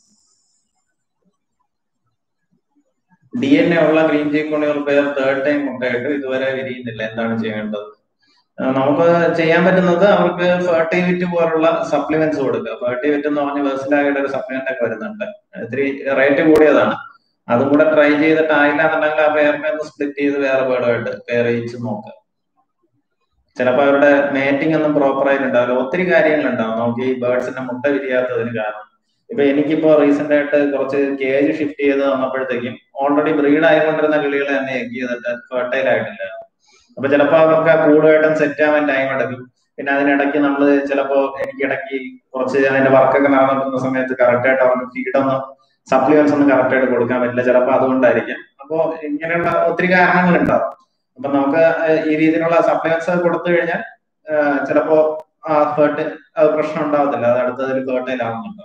ഡി എൻ എ ഉള്ള green G conure pair third time മുട്ടയിട്ട് ഇതുവരെ വിരിയുന്നില്ല എന്താണ് ചെയ്യേണ്ടത് ആ, നമുക്ക് ചെയ്യാൻ പറ്റുന്നത് അവർക്ക് ഫെർട്ടിവിറ്റ് പോലുള്ള സപ്ലിമെന്റ്സ് കൊടുക്കുക ഫെർട്ടിവിറ്റ് എന്ന് പറഞ്ഞ വേഴ്സിലായിട്ട് ഒരു സപ്ലിമെന്റ് ഒക്കെ വരുന്നുണ്ട് ഇത്തിരി റേറ്റ് കൂടിയതാണ് അതും കൂടെ ട്രൈ ചെയ്തിട്ട് ആയില്ല എന്നുണ്ടെങ്കിൽ ആ പേരിനെ ഒന്ന് സ്പ്ലിറ്റ് ചെയ്ത് വേറെ പേരുമായിട്ട് പേർ ചെയ്യിച്ച് നോക്കുക ചിലപ്പോൾ അവരുടെ മേറ്റിംഗ് ഒന്നും പ്രോപ്പർ ആയിട്ട് ഉണ്ടാവില്ല ഒത്തിരി കാര്യങ്ങളുണ്ടാവും നമുക്ക് ഈ ബേർഡ്സിന്റെ മുട്ട വിരിയാത്തതിന് കാരണം ഇപ്പൊ എനിക്കിപ്പോ റീസെന്റ് ആയിട്ട് കുറച്ച് കേജ് ഷിഫ്റ്റ് ചെയ്ത് വന്നപ്പോഴത്തേക്കും ഓൾറെഡി ബ്രീഡ് ആയിക്കൊണ്ടിരുന്ന കിളികളെ തന്നെ എഗ് ചെയ്തിട്ട് ഫെർട്ടൈൽ ആയിട്ടില്ല അപ്പൊ ചിലപ്പോ അവർക്ക് ആ കൂടുമായിട്ടും സെറ്റ് ആവാൻ ടൈം എടുക്കും പിന്നെ അതിനിടയ്ക്ക് നമ്മൾ ചിലപ്പോ എനിക്ക് ഇടയ്ക്ക് കുറച്ച് അതിന്റെ വർക്കൊക്കെ നടന്നിട്ടുന്ന സമയത്ത് കറക്റ്റ് ആയിട്ട് അവർക്ക് ഫീഡൊന്നും സപ്ലിമെന്റ്സ് ഒന്നും കറക്റ്റ് ആയിട്ട് കൊടുക്കാൻ പറ്റില്ല ചിലപ്പോൾ അതുകൊണ്ടായിരിക്കാം അപ്പോ ഇങ്ങനെയുള്ള ഒത്തിരി കാരണങ്ങൾ ഉണ്ടാവും അപ്പൊ നമുക്ക് ഈ രീതിയിലുള്ള സപ്ലിമെന്റ്സ് കൊടുത്തു കഴിഞ്ഞാൽ ചിലപ്പോ ആ ഫേർട്ട് അത് പ്രശ്നം ഉണ്ടാവത്തില്ല അത് അടുത്തതിൽ ഫേർട്ടൈൽ ആവുന്നുണ്ടാവും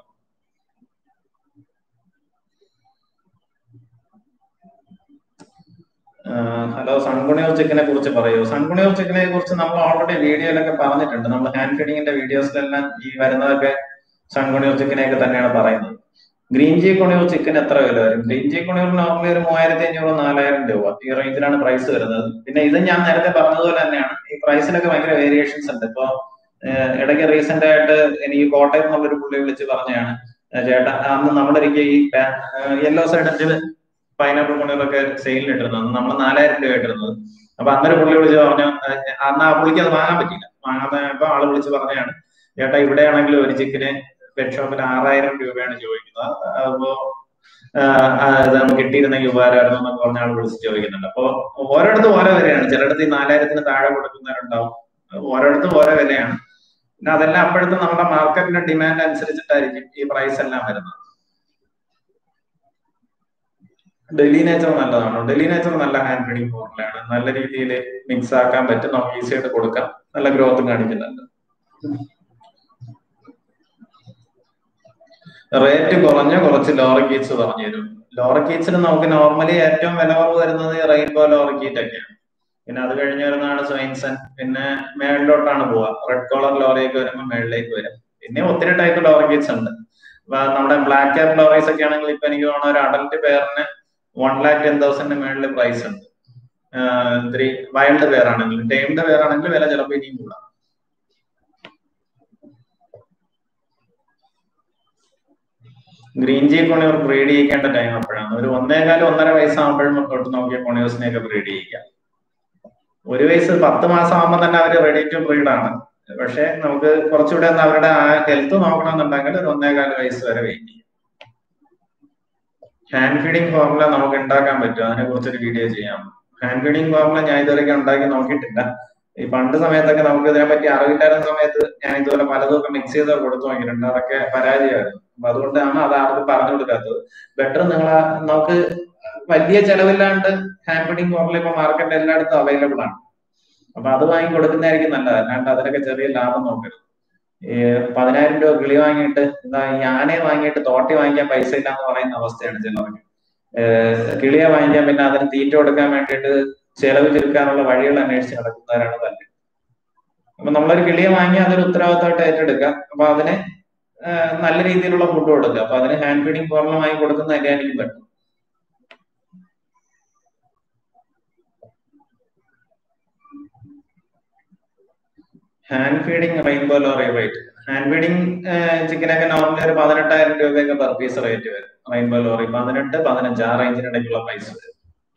ഹലോ സൺകുണിയോർ ചിക്കനെ കുറിച്ച് പറയൂ സൺകുണിയോർ ചിക്കനെ കുറിച്ച് നമ്മൾ ഓൾറെഡി വീഡിയോയിലൊക്കെ പറഞ്ഞിട്ടുണ്ട് നമ്മൾ ഹാൻഡ് ഫീഡിങ്ങിന്റെ വീഡിയോസിലെല്ലാം ഈ വരുന്നതൊക്കെ സൺകുണിയോർ ചിക്കനെയൊക്കെ തന്നെയാണ് പറയുന്നത് ഗ്രീൻ ജി കുണിയൂർ ചിക്കൻ എത്ര വില വരും ഗ്രീൻ ജി കുണിയൂർ നോർമലി ഒരു മൂവായിരത്തി അഞ്ഞൂറ് നാലായിരം രൂപ ഈ റേഞ്ചിലാണ് പ്രൈസ് വരുന്നത് പിന്നെ ഇത് ഞാൻ നേരത്തെ പറഞ്ഞതുപോലെ തന്നെയാണ് ഈ പ്രൈസിലൊക്കെ ഭയങ്കര വേരിയേഷൻസ് ഉണ്ട് ഇപ്പൊ ഇടയ്ക്ക് റീസെന്റ് ആയിട്ട് എനിക്ക് കോട്ടയം എന്നുള്ളൊരു പുള്ളി വിളിച്ച് പറഞ്ഞതാണ് ചേട്ടാ അന്ന് നമ്മളൊരിക്കൽ ഈ യെല്ലോ സൈഡിന്റെ പൈനാപ്പിൾ കൊണ്ടുള്ളൊക്കെ സെയിലിൽ ഇട്ടിരുന്നത് നമ്മൾ നാലായിരം രൂപ ഇട്ടിരുന്നത് അപ്പൊ അന്നൊരു പുള്ളി വിളിച്ച് പറഞ്ഞു അന്ന് ആ പുള്ളിക്ക് അത് വാങ്ങാൻ പറ്റില്ല വാങ്ങാൻ ആള് വിളിച്ച് പറഞ്ഞതാണ് ചേട്ടാ ഇവിടെയാണെങ്കിൽ ഒരു ചിക്കന് പെറ്റ് ഷോപ്പിൽ ആറായിരം രൂപയാണ് ചോദിക്കുന്നത് അപ്പോ ഇത് നമുക്ക് കിട്ടിയിരുന്നെങ്കിൽ ഉപകാരമായിരുന്നു എന്നൊക്കെ പറഞ്ഞ ആൾ വിളിച്ച് ചോദിക്കുന്നുണ്ട് അപ്പൊ ഓരോടത്തും ഓരോ വിലയാണ് ചിലയിടത്ത് ഈ നാലായിരത്തിന് താഴെ കൊടുക്കുന്നവരുണ്ടാവും ഓരോടത്തും ഓരോ വിലയാണ് പിന്നെ അതെല്ലാം അപ്പോഴത്തെ നമ്മുടെ മാർക്കറ്റിന്റെ ഡിമാൻഡ് അനുസരിച്ചിട്ടായിരിക്കും ഈ പ്രൈസ് എല്ലാം വരുന്നത് ഡെലി നേച്ചർ നല്ലതാണോ ഡെലി നേച്ചർ നല്ല ഹാൻഡ് ഫീഡിങ് ഫോർമുലയാണ് നല്ല രീതിയിൽ മിക്സ് ആക്കാൻ പറ്റും നമുക്ക് ഈസി ആയിട്ട് കൊടുക്കാം നല്ല ഗ്രോത്തും കാണിക്കുന്നുണ്ട് റേറ്റ് കുറഞ്ഞ കുറച്ച് ലോറക്കീറ്റ്സ് പറഞ്ഞു തരും ലോറക്കീറ്റ്സിന് നമുക്ക് നോർമലി ഏറ്റവും വില കുറവ് വരുന്നത് റെയിൻബോ ലോറക്കീറ്റ് ഒക്കെയാണ് പിന്നെ അത് കഴിഞ്ഞ് വരുന്നതാണ് സ്വൈൻസൺ പിന്നെ മേളിലോട്ടാണ് പോവുക റെഡ് കോളർ ലോറിയൊക്കെ വരുമ്പോൾ മേളിലേക്ക് വരും പിന്നെ ഒത്തിരി ടൈപ്പ് ലോറി കിറ്റ്സ് ഉണ്ട് അപ്പൊ നമ്മുടെ ബ്ലാക്ക് ക്യാപ് ലോറീസ് ഒക്കെ ആണെങ്കിൽ ഇപ്പൊ എനിക്ക് തോന്നുന്ന ഒരു അഡൽട്ട് പേരിന് വൺ ലാക്ക് ടെൻ തൗസൻഡിന് മേളിൽ പ്രൈസ് ഉണ്ട് ഇത്തിരി വൈൽഡ് പേരാണെങ്കിൽ ടൈംഡ് പേരാണെങ്കിൽ വില ചിലപ്പോൾ ഇനിയും കൂടാം ഗ്രീൻ ജി കൊണിയൂർ ബ്രീഡ് ചെയ്യിക്കേണ്ട ടൈം അപ്പോഴാണ് ഒരു ഒന്നേകാലം ഒന്നര വയസ്സാകുമ്പോഴും തൊട്ട് നോക്കിയ കൊണിയൂസിനെയൊക്കെ ബ്രീഡ് ചെയ്യിക്കാം ഒരു വയസ്സ് പത്ത് മാസം ആകുമ്പോൾ തന്നെ അവർ റെഡി ടു ബ്രീഡ് ആണ് പക്ഷെ നമുക്ക് കുറച്ചുകൂടെ ഒന്ന് അവരുടെ ആ ഹെൽത്ത് നോക്കണമെന്നുണ്ടെങ്കിൽ ഒരു ഒന്നേകാല് വയസ്സ് വരെ വെയിറ്റ് ചെയ്യും ഹാൻഡ് ഫീഡിങ് ഫോർമുല നമുക്ക് ഉണ്ടാക്കാൻ പറ്റും അതിനെ കുറിച്ചൊരു വീഡിയോ ചെയ്യാം ഹാൻഡ് ഫീഡിങ് ഫോർമുല ഞാൻ ഇതുവരെയൊക്കെ ഉണ്ടാക്കി നോക്കിയിട്ടില്ല ഈ പണ്ട് സമയത്തൊക്കെ നമുക്ക് ഇതിനെ പറ്റി അറിവില്ലായിരുന്ന സമയത്ത് ഞാൻ ഇതുപോലെ പലതൊക്കെ മിക്സ് ചെയ്ത് കൊടുത്തു നോക്കിയിട്ടുണ്ട് അതൊക്കെ പരാജയമായിരുന്നു അപ്പൊ അതുകൊണ്ടാണ് അത് ആർക്കും പറഞ്ഞു കൊടുക്കാത്തത് ബെറ്റർ നിങ്ങൾ നമുക്ക് വലിയ ചെലവില്ലാണ്ട് ഹാൻഡ് ഫീഡിങ് ഫോർമുല ഇപ്പൊ മാർക്കറ്റ് എല്ലായിടത്തും അവൈലബിൾ ആണ് അപ്പൊ അത് വാങ്ങി കൊടുക്കുന്നതായിരിക്കും നല്ലത് അല്ലാണ്ട് അതിനൊക്കെ ചെറിയ ലാഭം നോക്കരുത് ഈ പതിനായിരം രൂപ കിളി വാങ്ങിയിട്ട് എന്താ ഈ ആനയെ വാങ്ങിയിട്ട് തോട്ടി വാങ്ങിക്കാൻ പൈസ ഇല്ല എന്ന് പറയുന്ന അവസ്ഥയാണ് ചിലർക്ക് കിളിയെ വാങ്ങിക്കാൻ പിന്നെ അതിന് തീറ്റ കൊടുക്കാൻ വേണ്ടിയിട്ട് ചെലവ് ചുരുക്കാനുള്ള വഴികൾ അന്വേഷിച്ച് നടക്കുന്നവരാണ് തന്നെ അപ്പൊ നമ്മളൊരു കിളിയെ വാങ്ങി അതൊരു ഉത്തരവാദിത്തമായിട്ട് ഏറ്റെടുക്കുക അപ്പൊ അതിന് നല്ല രീതിയിലുള്ള ഫുഡ് കൊടുക്കുക അപ്പൊ അതിന് ഹാൻഡ് ഫീഡിങ് ഫോർമുല വാങ്ങി കൊടുക്കുന്നതിന്റെ എനിക്ക് പറ്റും hand feeding rainbow lory rate hand feeding ചിക്കനൊക്കെ നോർമലി ഒരു പതിനെട്ടായിരം രൂപയൊക്കെ പെർ പീസ് റേറ്റ് വരും റെയിൻബോ ലോറി പതിനെട്ട് പതിനഞ്ച് ആ റേഞ്ചിനിടയ്ക്കുള്ള പ്രൈസ് വരും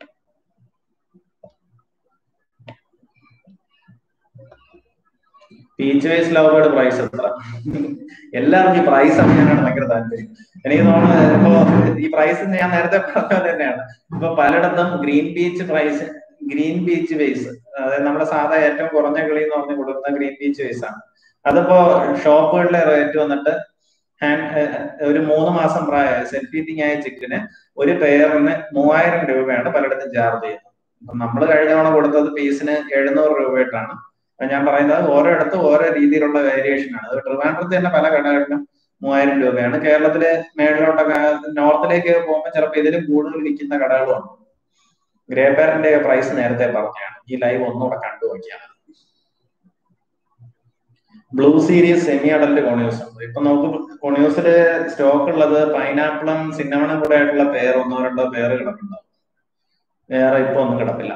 peach wise love bird price എത്ര എല്ലാവർക്കും ഈ പ്രൈസ് അറിയാനാണ് ഭയങ്കര താല്പര്യം എനിക്ക് തോന്നുന്നത് ഇപ്പോ ഈ പ്രൈസ് ഞാൻ നേരത്തെ പറഞ്ഞ തന്നെയാണ് ഇപ്പൊ പലയിടത്തും green beach price green beach ways അതായത് നമ്മുടെ സാധാ ഏറ്റവും കുറഞ്ഞ കിളി എന്ന് പറഞ്ഞ് കൊടുക്കുന്ന ഗ്രീൻ ബീച്ച് വേസ് ആണ് അതിപ്പോ ഷോപ്പുകളിലെ റേറ്റ് വന്നിട്ട് ഹാൻഡ് ഒരു മൂന്ന് മാസം പ്രായ സെൽഫ് ഫീറ്റിംഗ് ആയ ചിക്കന് ഒരു പെയറിന് മൂവായിരം രൂപയാണ് പലയിടത്തും ചാർജ് ചെയ്യുന്നത് അപ്പൊ നമ്മൾ കഴിഞ്ഞ തവണ കൊടുത്തത് പീസിന് എഴുന്നൂറ് രൂപയായിട്ടാണ് അപ്പൊ ഞാൻ പറയുന്നത് ഓരോയിടത്തും ഓരോ രീതിയിലുള്ള വേരിയേഷൻ ആണ് അത് ട്രിവാൻഡ്രത്ത് തന്നെ പല കടകളിലും മൂവായിരം രൂപയാണ് കേരളത്തിലെ മേളിലോട്ടൊക്കെ നോർത്തിലേക്ക് പോകുമ്പോൾ ചിലപ്പോൾ ഇതിലും കൂടുതൽ വിൽക്കുന്ന കടകളുണ്ട് ഗ്രേ പാരന്റെ പ്രൈസ് നേരത്തെ പറഞ്ഞാണ് ഈ ലൈവ് ഒന്നുകൂടെ കണ്ടു നോക്കിയാണ് blue series semi adult conures ഉണ്ട് ഇപ്പൊ നമുക്ക് കോണിയൂസില് സ്റ്റോക്ക് ഉള്ളത് പൈനാപ്പിളും സിന്നമണും കൂടെ ആയിട്ടുള്ള പേർ ഒന്നോ രണ്ടോ പേര് കിടക്കുന്നുണ്ടാവും വേറെ ഇപ്പൊ ഒന്നും കിടപ്പില്ല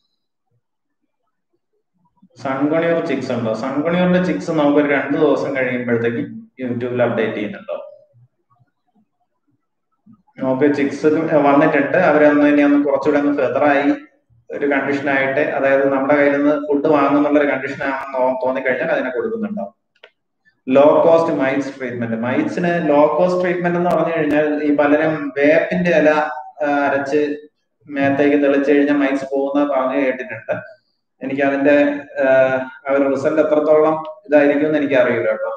സൺകൊണിയൂർ ചിക്സ് ഉണ്ടോ സൺകൊണിയൂറിന്റെ ചിക്സ് നമുക്ക് ഒരു രണ്ടു ദിവസം കഴിയുമ്പോഴത്തേക്ക് യൂട്യൂബിൽ അപ്ഡേറ്റ് ചെയ്യുന്നുണ്ടോ നമുക്ക് ചിക്സ് വന്നിട്ടുണ്ട് അവരൊന്ന് ഇനി ഒന്ന് കുറച്ചുകൂടെ ഒന്ന് ഫെദറായി ഒരു കണ്ടീഷനായിട്ട് അതായത് നമ്മുടെ കയ്യിൽ നിന്ന് ഫുഡ് വാങ്ങുന്നുള്ള ഒരു കണ്ടീഷൻ ആണെന്ന് തോന്നിക്കഴിഞ്ഞാൽ അതിനെ കൊടുക്കുന്നുണ്ടാവും ലോ കോസ്റ്റ് മൈറ്റ്സ് ട്രീറ്റ്മെന്റ് മൈറ്റ്സിന് ലോ കോസ്റ്റ് ട്രീറ്റ്മെന്റ് എന്ന് പറഞ്ഞു കഴിഞ്ഞാൽ ഈ പലരും വേപ്പിന്റെ ഇല അരച്ച് മേത്തേക്ക് തെളിച്ചു കഴിഞ്ഞാൽ മൈറ്റ്സ് പോകുന്ന പറഞ്ഞു കേട്ടിട്ടുണ്ട് എനിക്ക് അതിന്റെ ആ ഒരു റിസൾട്ട് എത്രത്തോളം ഇതായിരിക്കും എന്ന് എനിക്ക് അറിയില്ല കേട്ടോ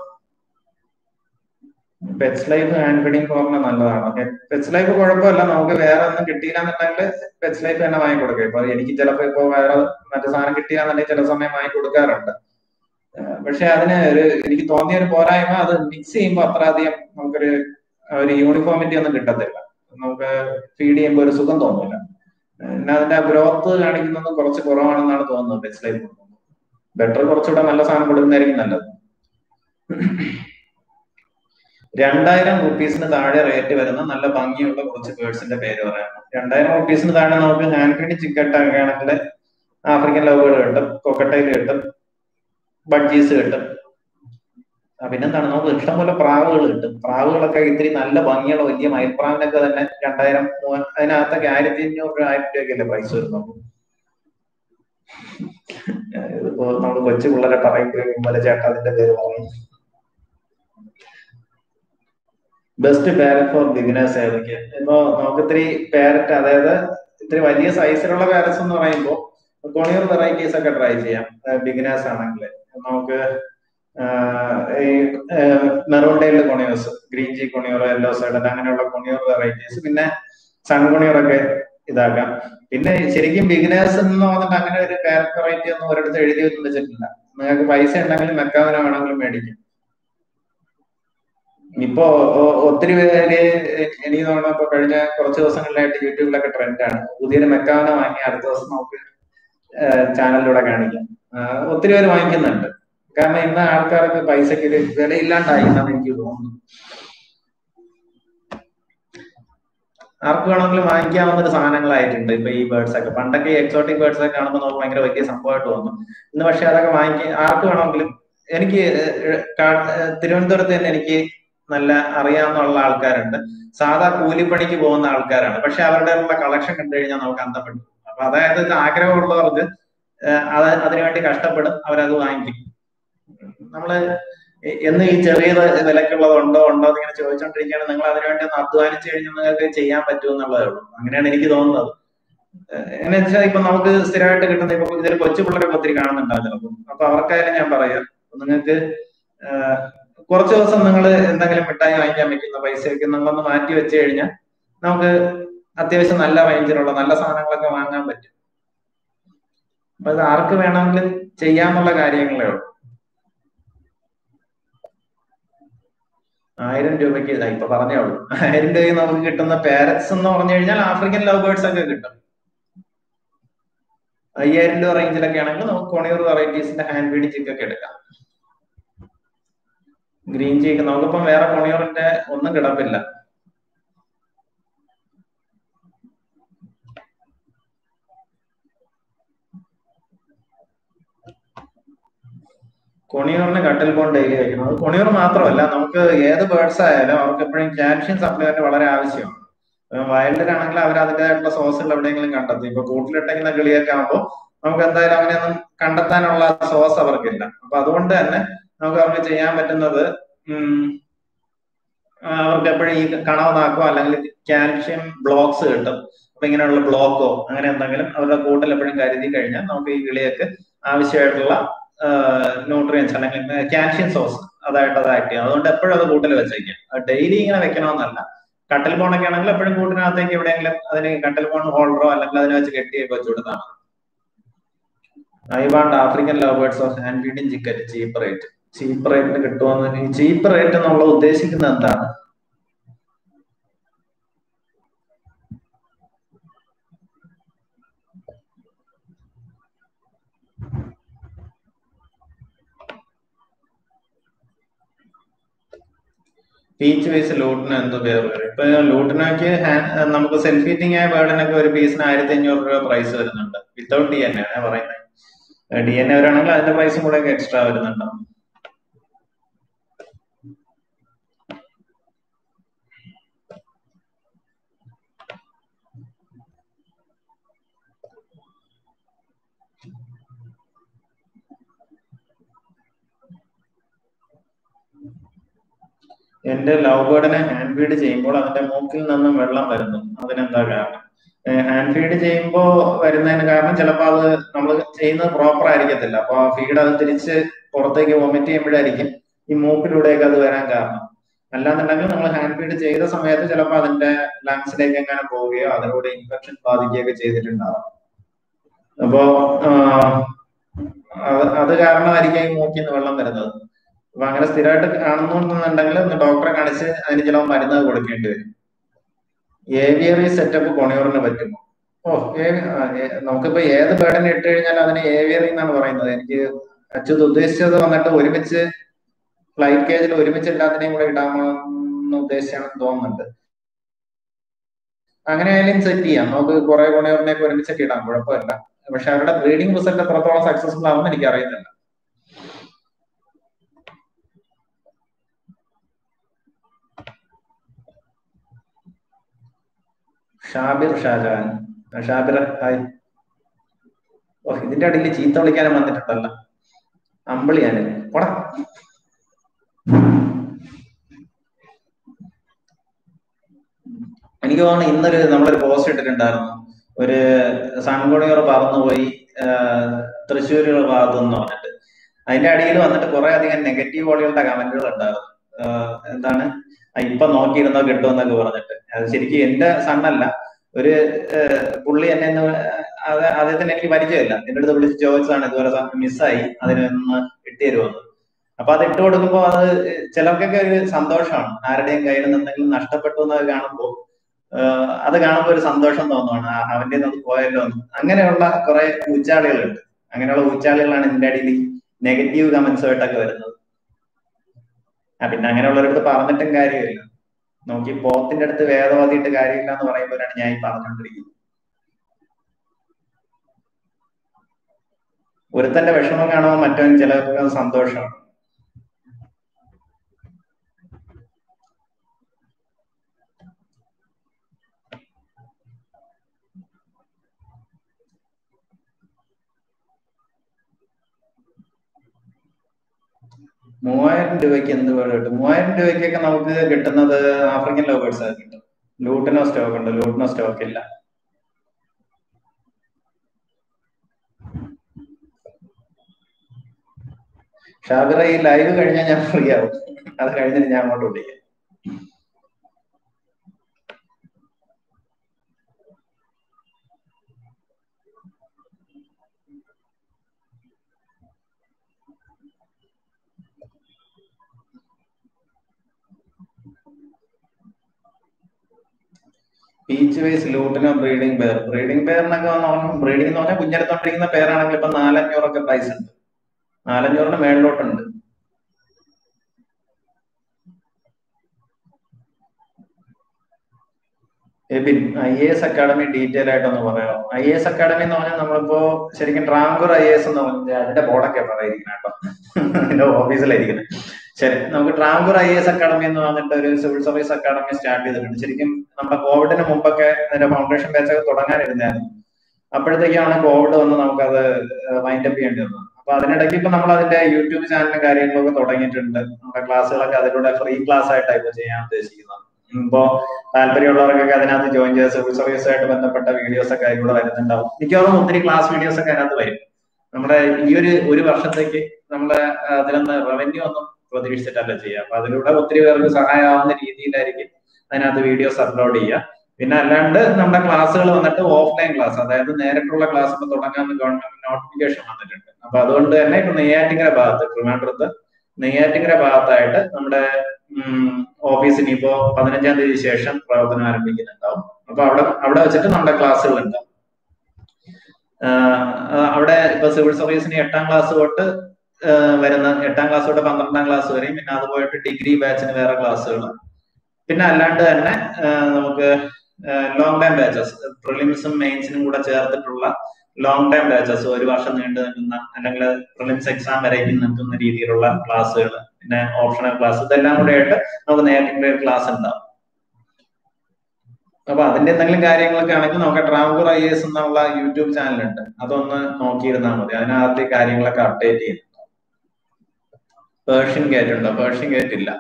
pets life hand feeding formula നല്ലതാണ് പെറ്റ്സ് ലൈഫ് കുഴപ്പമില്ല നമുക്ക് വേറെ ഒന്നും കിട്ടിയില്ലാന്നുണ്ടെങ്കിൽ പെറ്റ്സ് ലൈഫ് തന്നെ വാങ്ങി കൊടുക്കുക ഇപ്പൊ എനിക്ക് ചിലപ്പോ ഇപ്പൊ വേറെ മറ്റു സാധനം കിട്ടിയില്ലാന്നുണ്ടെങ്കിൽ ചില സമയം വാങ്ങി കൊടുക്കാറുണ്ട് പക്ഷെ അതിന് ഒരു എനിക്ക് തോന്നിയ ഒരു പോരായ്മ അത് മിക്സ് ചെയ്യുമ്പോൾ അത്ര അധികം നമുക്കൊരു ഒരു യൂണിഫോമിറ്റി ഒന്നും കിട്ടത്തില്ല നമുക്ക് ഫീഡ് ചെയ്യുമ്പോൾ ഒരു സുഖം തോന്നില്ല പിന്നെ അതിന്റെ ഗ്രോത്ത് കാണിക്കുന്നത് കുറച്ച് കുറവാണെന്നാണ് തോന്നുന്നത് പെറ്റ്സ് ലൈഫ് ബെറ്റർ കുറച്ചുകൂടെ നല്ല സാധനം കൊടുക്കുന്നതായിരിക്കും നല്ലത് രണ്ടായിരം റുപ്പീസിന് താഴെ റേറ്റ് വരുന്ന നല്ല ഭംഗിയുള്ള കുറച്ച് ബേർഡ്സിന്റെ പേര് പറയാം രണ്ടായിരം റുപ്പീസിന് താഴെ നമുക്ക് ഹാൻഡ് ഫീഡ് ചിക്കൻ ആണെങ്കിൽ ആഫ്രിക്കൻ ലവ് കിട്ടും കൊക്കട്ടയിൽ കിട്ടും ബഡ്ജീസ് കിട്ടും പിന്നെന്താണ് നമുക്ക് ഇഷ്ടംപോലെ പ്രാവുകൾ കിട്ടും പ്രാവുകളൊക്കെ ഇത്തിരി നല്ല ഭംഗിയുള്ള വലിയ മയിൽപ്രാവിനൊക്കെ തന്നെ രണ്ടായിരം അതിനകത്തൊക്കെ ആയിരത്തി അഞ്ഞൂറ് രൂപ ആയിരം രൂപയ്ക്കല്ലേ പ്രൈസ് വരുന്നുള്ളൂ ഇതിപ്പോ നമ്മൾ കൊച്ചു പിള്ളേരെ പറയുമ്പോൾ വിമല ചേട്ടൻ അതിന്റെ പേര് പറഞ്ഞു ബെസ്റ്റ് പാരറ്റ് ഫോർ ബിഗിനേഴ്സ് ഏതൊക്കെ ഇപ്പോ നമുക്ക് ഇത്തിരി പാരറ്റ് അതായത് ഇത്തിരി വലിയ സൈസിലുള്ള പാരറ്റ്സ് എന്ന് പറയുമ്പോൾ കൊണിയർ വെറൈറ്റീസ് ഒക്കെ ട്രൈ ചെയ്യാം ബിഗിനേഴ്സ് ആണെങ്കിൽ നമുക്ക് ഈ മെറൂൺ ടൈലിൽ കൊണിയോസ് ഗ്രീൻ ജി കൊണിയോർ യെല്ലോ സൈഡ് അങ്ങനെയുള്ള കൊണിയോർ വെറൈറ്റീസ് പിന്നെ സൺ കൊണിയോർ ഒക്കെ ഇതാക്കാം പിന്നെ ശരിക്കും ബിഗിനേഴ്സ് എന്ന് പറഞ്ഞിട്ട് അങ്ങനെ ഒരു പാരറ്റ് വെറൈറ്റി ഒന്നും ഒരിടത്ത് എഴുതി ഒന്നും വെച്ചിട്ടില്ല നിങ്ങൾക്ക് പൈസ ഉണ്ടെങ്കിലും മെക്കാവിന വേണമെങ്കിലും മേടിക്കും ഇപ്പോ ഒത്തിരി പേര് എനിക്ക് തോന്നുന്നു ഇപ്പൊ കഴിഞ്ഞ കുറച്ച് ദിവസങ്ങളിലായിട്ട് യൂട്യൂബിലൊക്കെ ട്രെൻഡാണ് പുതിയൊരു മെക്കാവന വാങ്ങി അടുത്ത ദിവസം നമുക്ക് ചാനലിലൂടെ കാണിക്കാം ആ, ഒത്തിരി പേര് വാങ്ങിക്കുന്നുണ്ട് കാരണം ഇന്ന് ആൾക്കാർക്ക് പൈസക്ക് ഒരു വിലയില്ലാണ്ടായി എന്നാണ് എനിക്ക് തോന്നുന്നത് ആർക്ക് വേണമെങ്കിലും വാങ്ങിക്കാവുന്ന ഒരു സാധനങ്ങളായിട്ടുണ്ട് ഇപ്പൊ ഈ ബേർഡ്സ് ഒക്കെ പണ്ടൊക്കെ ഈ എക്സോട്ടിക് ബേർഡ്സ് ഒക്കെ കാണുമ്പോൾ നമുക്ക് ഭയങ്കര വലിയ സംഭവമായിട്ട് തോന്നും ഇന്ന് പക്ഷെ അതൊക്കെ വാങ്ങിക്കാൻ ആർക്ക് വേണമെങ്കിലും എനിക്ക് ഏഹ്, കാ- ഏഹ്, തിരുവനന്തപുരത്ത് തന്നെ എനിക്ക് നല്ല അറിയാവുന്ന ആൾക്കാരുണ്ട് സാധാ കൂലിപ്പണിക്ക് പോകുന്ന ആൾക്കാരാണ് പക്ഷെ അവരുടെ ഉള്ള കളക്ഷൻ കണ്ടു കഴിഞ്ഞാൽ നമുക്ക് അന്തപ്പെട്ടു അപ്പൊ അതായത് ഇത് ആഗ്രഹമുള്ളവർക്ക് ഏഹ്, അത് അതിനുവേണ്ടി കഷ്ടപ്പെടും അവരത് വാങ്ങിക്കും നമ്മള് എ- എന്ന് ഈ ചെറിയ വിലക്കുള്ളത് ഉണ്ടോ ഉണ്ടോ എന്ന് ഇങ്ങനെ ചോദിച്ചോണ്ടിരിക്കുകയാണ് നിങ്ങൾ അതിനുവേണ്ടി ഒന്ന് അധ്വാനിച്ചു കഴിഞ്ഞാൽ നിങ്ങൾക്ക് ചെയ്യാൻ പറ്റും എന്നുള്ളതേ ഉള്ളൂ അങ്ങനെയാണ് എനിക്ക് തോന്നുന്നത് എന്ന് വെച്ചാൽ ഇപ്പൊ നമുക്ക് സ്ഥിരമായിട്ട് കിട്ടുന്ന ഇപ്പൊ ഇതിൽ കൊച്ചു പിള്ളേരൊക്കെ ഒത്തിരി കാണുന്നുണ്ടാവും ചിലപ്പോൾ അപ്പൊ അവർക്കായാലും ഞാൻ പറയാം നിങ്ങൾക്ക് കുറച്ച് ദിവസം നിങ്ങൾ എന്തെങ്കിലും മിഠായി വാങ്ങിക്കാൻ വെക്കുന്ന പൈസയൊക്കെ നിങ്ങളൊന്ന് മാറ്റി വെച്ച് കഴിഞ്ഞാൽ നമുക്ക് അത്യാവശ്യം നല്ല റേഞ്ചിലുള്ള നല്ല സാധനങ്ങളൊക്കെ വാങ്ങാൻ പറ്റും അപ്പൊ ഇത് ആർക്ക് വേണമെങ്കിലും ചെയ്യാന്നുള്ള കാര്യങ്ങളേ ഉള്ളൂ ആയിരം രൂപയ്ക്ക് ഇതാ ഇപ്പൊ പറഞ്ഞേ ഉള്ളൂ ആയിരം രൂപയ്ക്ക് നമുക്ക് കിട്ടുന്ന പാരറ്റ്സ് എന്ന് പറഞ്ഞു കഴിഞ്ഞാൽ ആഫ്രിക്കൻ ലവ് ബേർഡ്സ് ഒക്കെ കിട്ടും അയ്യായിരം രൂപ റേഞ്ചിലൊക്കെ ആണെങ്കിൽ നമുക്ക് കൊണിയൂർ വെറൈറ്റീസിന്റെ ഹാൻഡ് ഫീഡ് ചിക്കൊക്കെ എടുക്കാം ഗ്രീൻ ചീക്ക് നമുക്കിപ്പം വേറെ കൊണിയൂറിന്റെ ഒന്നും കിടപ്പില്ല കൊണിയൂറിന് കട്ടിൽ പോൺ ഡെയിലി കഴിക്കണം അത് കൊണിയൂർ മാത്രമല്ല നമുക്ക് ഏത് ബേർഡ്സ് ആയാലും അവർക്ക് എപ്പോഴും കാൽഷ്യം സപ്ലിമെന്റ് വളരെ ആവശ്യമാണ് വയലിലാണെങ്കിൽ അവർ അതിൻ്റെതായിട്ടുള്ള സോസുകൾ എവിടെയെങ്കിലും കണ്ടെത്തും ഇപ്പൊ കൂട്ടിലിട്ടിങ്ങനെ കിളിയൊക്കെ ആകുമ്പോൾ നമുക്ക് എന്തായാലും അങ്ങനെയൊന്നും കണ്ടെത്താനുള്ള സോസ് അവർക്കില്ല അപ്പൊ അതുകൊണ്ട് തന്നെ നമുക്ക് അവർക്ക് ചെയ്യാൻ പറ്റുന്നത് ഉം, ആ, അവർക്ക് എപ്പോഴും ഈ കണവ് നാക്കോ അല്ലെങ്കിൽ കാൽഷ്യം ബ്ലോക്സ് കിട്ടും അപ്പൊ ഇങ്ങനെയുള്ള ബ്ലോക്കോ അങ്ങനെ എന്തെങ്കിലും അവരുടെ കൂട്ടിൽ എപ്പോഴും കരുതി കഴിഞ്ഞാൽ നമുക്ക് ഈ കിളിയൊക്കെ ആവശ്യമായിട്ടുള്ള ന്യൂട്രിയൻസ് അല്ലെങ്കിൽ കാൽഷ്യം സോസ് അതായിട്ട് അത് ആക്ട് ചെയ്യും അതുകൊണ്ട് എപ്പോഴും അത് കൂട്ടിൽ വെച്ചേക്കാം ഡെയിലി ഇങ്ങനെ വെക്കണമെന്നല്ല കട്ടൽ പോണൊക്കെ ആണെങ്കിൽ എപ്പോഴും കൂട്ടിനകത്തേക്ക് എവിടെയെങ്കിലും അതിന് കട്ടൽ പോൺ ഹോൾഡറോ അല്ലെങ്കിൽ അതിനെ വെച്ച് കെട്ടിയൊക്കെ വെച്ച് കൊടുത്താണ് I want African love birds of hand feeding chicken cheap rate cheap റേറ്റിന് കിട്ടുമെന്ന് ഈ ചീപ്പ് റേറ്റ് എന്നുള്ള ഉദ്ദേശിക്കുന്നത് എന്താണ് പീച്ച് വൈസ് ലൂട്ടിന് എന്ത് പേര് വരും ഇപ്പൊ ലൂട്ടിനൊക്കെ നമുക്ക് സെൽഫ് ഫീറ്റിംഗ് ആയ ബേർഡിനൊക്കെ ഒരു പീസിന് ആയിരത്തി അഞ്ഞൂറ് രൂപ പ്രൈസ് വരുന്നുണ്ട് വിത്തൗട്ട് ഡി എൻ എ ആണ് പറയുന്നത് ഡി എൻ എ വരാണെങ്കിൽ അതിന്റെ പ്രൈസും കൂടെ ഒക്കെ എക്സ്ട്രാ വരുന്നുണ്ടാവും എന്റെ ലവ് ബേർഡിനെ ഹാൻഡ് ഫീഡ് ചെയ്യുമ്പോൾ അതിന്റെ മൂക്കിൽ നിന്നും വെള്ളം വരുന്നു അതിനെന്താ കാരണം ഹാൻഡ് ഫീഡ് ചെയ്യുമ്പോൾ വരുന്നതിന് കാരണം ചിലപ്പോൾ അത് നമ്മൾ ചെയ്യുന്നത് പ്രോപ്പർ ആയിരിക്കത്തില്ല അപ്പൊ ആ ഫീഡ് അത് തിരിച്ച് പുറത്തേക്ക് വൊമിറ്റ് ചെയ്യുമ്പോഴായിരിക്കും ഈ മൂക്കിലൂടെയൊക്കെ അത് വരാൻ കാരണം അല്ലാന്നുണ്ടെങ്കിൽ നമ്മൾ ഹാൻഡ് ഫീഡ് ചെയ്ത സമയത്ത് ചിലപ്പോൾ അതിന്റെ ലങ്സിലേക്ക് എങ്ങനെ പോവുകയോ അതിലൂടെ ഇൻഫെക്ഷൻ ബാധിക്കുകയൊക്കെ ചെയ്തിട്ടുണ്ടാവാം അപ്പോ ആ, അത് അത് കാരണമായിരിക്കും ഈ മൂക്കിൽ നിന്ന് വെള്ളം വരുന്നത് അപ്പൊ അങ്ങനെ സ്ഥിരമായിട്ട് കാണുന്നുണ്ടെങ്കിൽ ഒന്ന് ഡോക്ടറെ കാണിച്ച് അതിന് ചില മരുന്ന് കൊടുക്കേണ്ടി വരും ഏവിയറി സെറ്റപ്പ് കൊണിയൂറിന് പറ്റുമോ ഓ ഏവി- ആ, ഏ- നമുക്കിപ്പോ ഏത് ബേർഡിനെ ഇട്ട് കഴിഞ്ഞാൽ അതിന് ഏവിയറി എന്നാണ് പറയുന്നത് എനിക്ക് അച്യുത് ഉദ്ദേശിച്ചത് വന്നിട്ട് ഒരുമിച്ച് ഫ്ലൈറ്റ് കേജിൽ ഒരുമിച്ച് എല്ലാത്തിനെയും കൂടെ ഇടാമെന്ന് ഉദ്ദേശിച്ചാണെന്ന് തോന്നുന്നുണ്ട് അങ്ങനെ ആയാലും സെറ്റ് ചെയ്യാം നമുക്ക് കുറെ കൊണിയൂറിനെയൊക്കെ ഒരുമിച്ചൊക്കെ ഇടാം കുഴപ്പമില്ല പക്ഷെ അവരുടെ ബ്രീഡിംഗ് റിസൾട്ട് എത്രത്തോളം സക്സസ്ഫുൾ ആവുമെന്ന് എനിക്ക് അറിയുന്നില്ല ഷാബിർ ഷാജഹാൻ ആ, ഷാബിർ ഹായ് ഓ ഇതിന്റെ അടിയിൽ ചീത്ത വിളിക്കാനും വന്നിട്ടുണ്ടല്ലോ അമ്പിളിയാന് പോടാ എനിക്ക് തോന്നുന്നു ഇന്നൊരു നമ്മളൊരു പോസ്റ്റ് ഇട്ടിട്ടുണ്ടായിരുന്നു ഒരു സൺകുണിയൂർ പറന്നുപോയി തൃശ്ശൂരുള്ള ഭാഗത്തു നിന്ന് പറഞ്ഞിട്ട് അതിന്റെ അടിയിൽ വന്നിട്ട് കുറെ അധികം നെഗറ്റീവ് വോളികളുടെ കമന്റുകൾ ഉണ്ടായിരുന്നു ആഹ് എന്താണ് ആ, ഇപ്പൊ നോക്കിയിരുന്നോ കിട്ടുമെന്നൊക്കെ പറഞ്ഞിട്ട് അത് ശരിക്കും എന്റെ സണ്ണല്ല ഒരു ആഹ് പുള്ളി എന്നെ ഇന്ന് അത് അദ്ദേഹത്തിന് എനിക്ക് പരിചയമില്ല എന്റെ അടുത്ത് വിളിച്ച് ചോദിച്ചതാണ് ഇതുപോലെ മിസ്സായി അതിനൊന്ന് ഇട്ടുതരുമെന്ന് അപ്പൊ അത് ഇട്ട് കൊടുക്കുമ്പോൾ അത് ചിലർക്കൊക്കെ ഒരു സന്തോഷമാണ് ആരുടെയും കയ്യിൽ നിന്ന് എന്തെങ്കിലും നഷ്ടപ്പെട്ടു എന്ന് കാണുമ്പോൾ അത് കാണുമ്പോൾ ഒരു സന്തോഷം തോന്നുവാണ് ആ, അവന്റെ അത് പോയല്ലോ എന്ന് അങ്ങനെയുള്ള കുറെ ഊച്ചാളികളുണ്ട് അങ്ങനെയുള്ള ഊച്ചാളികളാണ് ഇതിന്റെ അടിയിൽ നെഗറ്റീവ് കമന്റ്സുമായിട്ടൊക്കെ വരുന്നത് ആ പിന്നെ അങ്ങനെയുള്ളവരടുത്ത് പറഞ്ഞിട്ടും കാര്യമില്ല നോക്കി പോത്തിന്റെ അടുത്ത് വേദവാദിയിട്ട് കാര്യമില്ല എന്ന് പറയുമ്പോഴാണ് ഞാൻ ഈ പറഞ്ഞുകൊണ്ടിരിക്കുന്നത് ഒരുത്തന്റെ വിഷമം കാണുമ്പോൾ മറ്റവൻ ചിലർക്ക് അത് സന്തോഷമാണ് മൂവായിരം രൂപയ്ക്ക് എന്ത് വേർഡ് കിട്ടും മൂവായിരം രൂപയ്ക്കൊക്കെ നമുക്ക് കിട്ടുന്നത് ആഫ്രിക്കൻ ലോബേഴ്സ് ഒക്കെ കിട്ടും ലൂട്ടിനോ സ്റ്റോക്ക് ഉണ്ട് ലൂട്ടിനോ സ്റ്റോക്ക് ഇല്ല ഷാബിറ ഈ ലൈവ് കഴിഞ്ഞാൽ ഞാൻ ഫ്രീ ആവും അത് കഴിഞ്ഞിട്ട് ഞാൻ അങ്ങോട്ട് വിളിക്കാം peach face lutino breeding pair breeding പെയറിനൊക്കെ ബ്രീഡിംഗ് എന്ന് പറഞ്ഞാൽ കുഞ്ഞെടുത്തോണ്ടിരിക്കുന്ന പേരാണെങ്കിൽ ഇപ്പൊ നാലഞ്ഞൂറൊക്കെ പ്രൈസ് ഉണ്ട് നാലഞ്ഞൂറിന് മേളിലോട്ടുണ്ട് Ebin I A S academy detail ആയിട്ടൊന്ന് പറയാമോ ഐ എ എസ് അക്കാഡമി എന്ന് പറഞ്ഞാൽ നമ്മളിപ്പോ ശരിക്കും ട്രാങ്കൂർ ഐ എസ് എന്ന് പറഞ്ഞാൽ അതിന്റെ ബോർഡൊക്കെ പറയാതിരിക്കണം കേട്ടോ അതിന്റെ ഓഫീസിലായിരിക്കുന്നത് ശരി നമുക്ക് ട്രാങ്കൂർ ഐ എസ് അക്കാഡമി എന്ന് പറഞ്ഞിട്ട് ഒരു സിവിൽ സർവീസ് അക്കാഡമി സ്റ്റാർട്ട് ചെയ്തിട്ടുണ്ട് ശരിക്കും നമ്മുടെ കോവിഡിന് മുമ്പൊക്കെ അതിന്റെ ഫൗണ്ടേഷൻ ബാച്ച് ഒക്കെ തുടങ്ങാനിരുന്നായിരുന്നു അപ്പോഴത്തേക്കാണ് കോവിഡ് വന്ന് നമുക്കത് വൈൻഡ് അപ്പ് ചെയ്യേണ്ടി വന്നത് അപ്പൊ അതിനിടയ്ക്ക് ഇപ്പൊ നമ്മൾ അതിന്റെ യൂട്യൂബ് ചാനലും കാര്യങ്ങളൊക്കെ തുടങ്ങിയിട്ടുണ്ട് നമ്മുടെ ക്ലാസ്സുകളൊക്കെ അതിലൂടെ ഫ്രീ ക്ലാസ് ആയിട്ടാണ് ഇപ്പൊ ചെയ്യാൻ ഉദ്ദേശിക്കുന്നത് ഇപ്പോ താല്പര്യമുള്ളവർക്കൊക്കെ അതിനകത്ത് ജോയിൻ ചെയ്ത് സിവിൽ സർവീസുമായിട്ട് ബന്ധപ്പെട്ട വീഡിയോസ് ഒക്കെ അതിലൂടെ വരുന്നുണ്ടാവും മിക്കവാറും ഒത്തിരി ക്ലാസ് വീഡിയോസ് ഒക്കെ അതിനകത്ത് വരും നമ്മുടെ ഈ ഒരു ഒരു വർഷത്തേക്ക് നമ്മുടെ അതിലൊന്ന് റവന്യൂ ഒന്നും പ്രതീക്ഷിച്ചിട്ടല്ല ചെയ്യുക അപ്പൊ അതിലൂടെ ഒത്തിരി പേർക്ക് സഹായമാവുന്ന രീതിയിലായിരിക്കും അതിനകത്ത് വീഡിയോസ് അപ്ലോഡ് ചെയ്യുക പിന്നെ അല്ലാണ്ട് നമ്മുടെ ക്ലാസ്സുകൾ വന്നിട്ട് ഓഫ്ലൈൻ ക്ലാസ് അതായത് നേരിട്ടുള്ള ക്ലാസ് ഇപ്പൊ തുടങ്ങാൻ ഗവൺമെന്റ് നോട്ടിഫിക്കേഷൻ വന്നിട്ടുണ്ട് അപ്പൊ അതുകൊണ്ട് തന്നെ ഇപ്പൊ നെയ്യാറ്റിങ്കര ഭാഗത്ത് ട്രിവാൻഡ്രത്ത് നെയ്യാറ്റിങ്കര ഭാഗത്തായിട്ട് നമ്മുടെ ഓഫീസിന് ഇപ്പോ പതിനഞ്ചാം തീയതി ശേഷം പ്രവർത്തനം ആരംഭിക്കുന്നുണ്ടാവും അപ്പൊ അവിടെ അവിടെ വെച്ചിട്ട് നമ്മുടെ ക്ലാസ്സുകൾ ഉണ്ടാവും അവിടെ ഇപ്പൊ സിവിൽ സർവീസിന് എട്ടാം ക്ലാസ് തൊട്ട് വരുന്ന എട്ടാം ക്ലാസ് തൊട്ട് പന്ത്രണ്ടാം ക്ലാസ് വരെയും പിന്നെ അത് പോയിട്ട് ഡിഗ്രി ബാച്ചിന് വേറെ ക്ലാസ്സുകൾ പിന്നെ അല്ലാണ്ട് തന്നെ നമുക്ക് ലോങ് ടൈം ബാച്ചസ് പ്രിലിംസും മെയിൻസിനും കൂടെ ചേർത്തിട്ടുള്ള ലോങ് ടൈം ബാച്ചസ് ഒരു വർഷം നീണ്ടു നിൽക്കുന്ന അല്ലെങ്കിൽ പ്രിലിംസ് എക്സാം വരേക്കും നിൽക്കുന്ന രീതിയിലുള്ള ക്ലാസ്സുകൾ പിന്നെ ഓപ്ഷണൽ ക്ലാസ് ഇതെല്ലാം കൂടെ ആയിട്ട് നമുക്ക് നേരത്തെ ക്ലാസ് ഉണ്ടാവും അപ്പൊ അതിന്റെ എന്തെങ്കിലും കാര്യങ്ങളൊക്കെ ആണെങ്കിൽ നമുക്ക് ട്രാവൂർ ഐ എസ് എന്നുള്ള യൂട്യൂബ് ചാനലുണ്ട് അതൊന്ന് നോക്കിയിരുന്നാൽ മതി അതിനകത്ത് ഈ കാര്യങ്ങളൊക്കെ അപ്ഡേറ്റ് ചെയ്യുന്നുണ്ട് പേർഷ്യൻ ഗേറ്റ് ഉണ്ടോ പേർഷ്യൻ ഗേറ്റ് ഇല്ല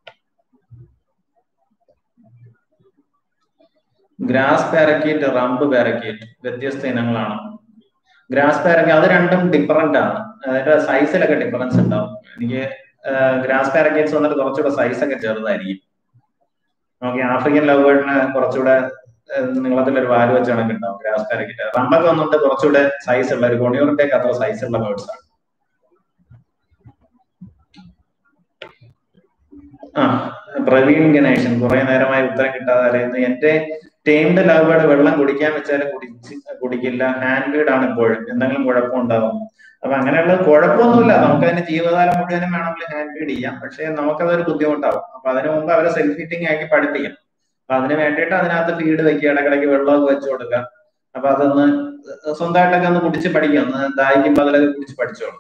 ഗ്രാസ് പാരക്കീറ്റ് റംബ് പാരക്കീറ്റ് വ്യത്യസ്ത ഇനങ്ങളാണ് ഗ്രാസ് പാരക്കി അത് രണ്ടും ഡിഫറെന്റ് ആണ് അതിന്റെ സൈസിലൊക്കെ ഡിഫറൻസ് ഉണ്ടാവും എനിക്ക് ഗ്രാസ് പാരക്കീറ്റ്സ് വന്നിട്ട് കുറച്ചുകൂടെ സൈസ് ഒക്കെ ചെറുതായിരിക്കും നമുക്ക് ആഫ്രിക്കൻ ലവ് ബേർഡിന് കുറച്ചുകൂടെ നീളത്തിലൊരു വാല് വെച്ച് കണക്കുണ്ടാവും ഗ്രാസ് പാരക്കീറ്റ് റമ്പൊക്കെ വന്നിട്ട് കുറച്ചുകൂടെ സൈസ് ഉള്ള ഒരു കൊണിയൂറിന്റെ ഒക്കെ അത്ര സൈസ് ഉള്ള ബേർഡ്സ് ആണ് ആ പ്രവീൺ ഗണേശൻ കുറെ നേരമായി ഉത്തരം കിട്ടാതെ അറിയുന്നു എന്റെ ടേംഡ് ലവ് ബേർഡ് വെള്ളം കുടിക്കാൻ വെച്ചാലും കുടിച്ച് കുടിക്കില്ല ഹാൻഡ് ഫീഡ് ആണ് ഇപ്പോഴും എന്തെങ്കിലും കുഴപ്പമുണ്ടാവും അപ്പൊ അങ്ങനെയുള്ള കുഴപ്പമൊന്നുമില്ല നമുക്ക് അതിന് ജീവകാലം മുഴുവനും വേണമെങ്കിൽ ഹാൻഡ് ഫീഡ് ചെയ്യാം പക്ഷെ നമുക്കതൊരു ബുദ്ധിമുട്ടാവും അപ്പൊ അതിനു മുമ്പ് അവരെ സെൽഫ് ഫീറ്റിംഗ് ആക്കി പഠിപ്പിക്കണം അപ്പൊ അതിന് വേണ്ടിയിട്ട് അതിനകത്ത് ഫീഡ് വെക്കുക ഇടക്കിടയ്ക്ക് വെള്ളമൊക്കെ വെച്ച് കൊടുക്കുക അപ്പൊ അതൊന്ന് സ്വന്തമായിട്ടൊക്കെ ഒന്ന് കുടിച്ച് പഠിക്കാം ഒന്ന് ദാഹിക്കുമ്പോൾ അതിലൊക്കെ കുടിച്ച് പഠിച്ചോളും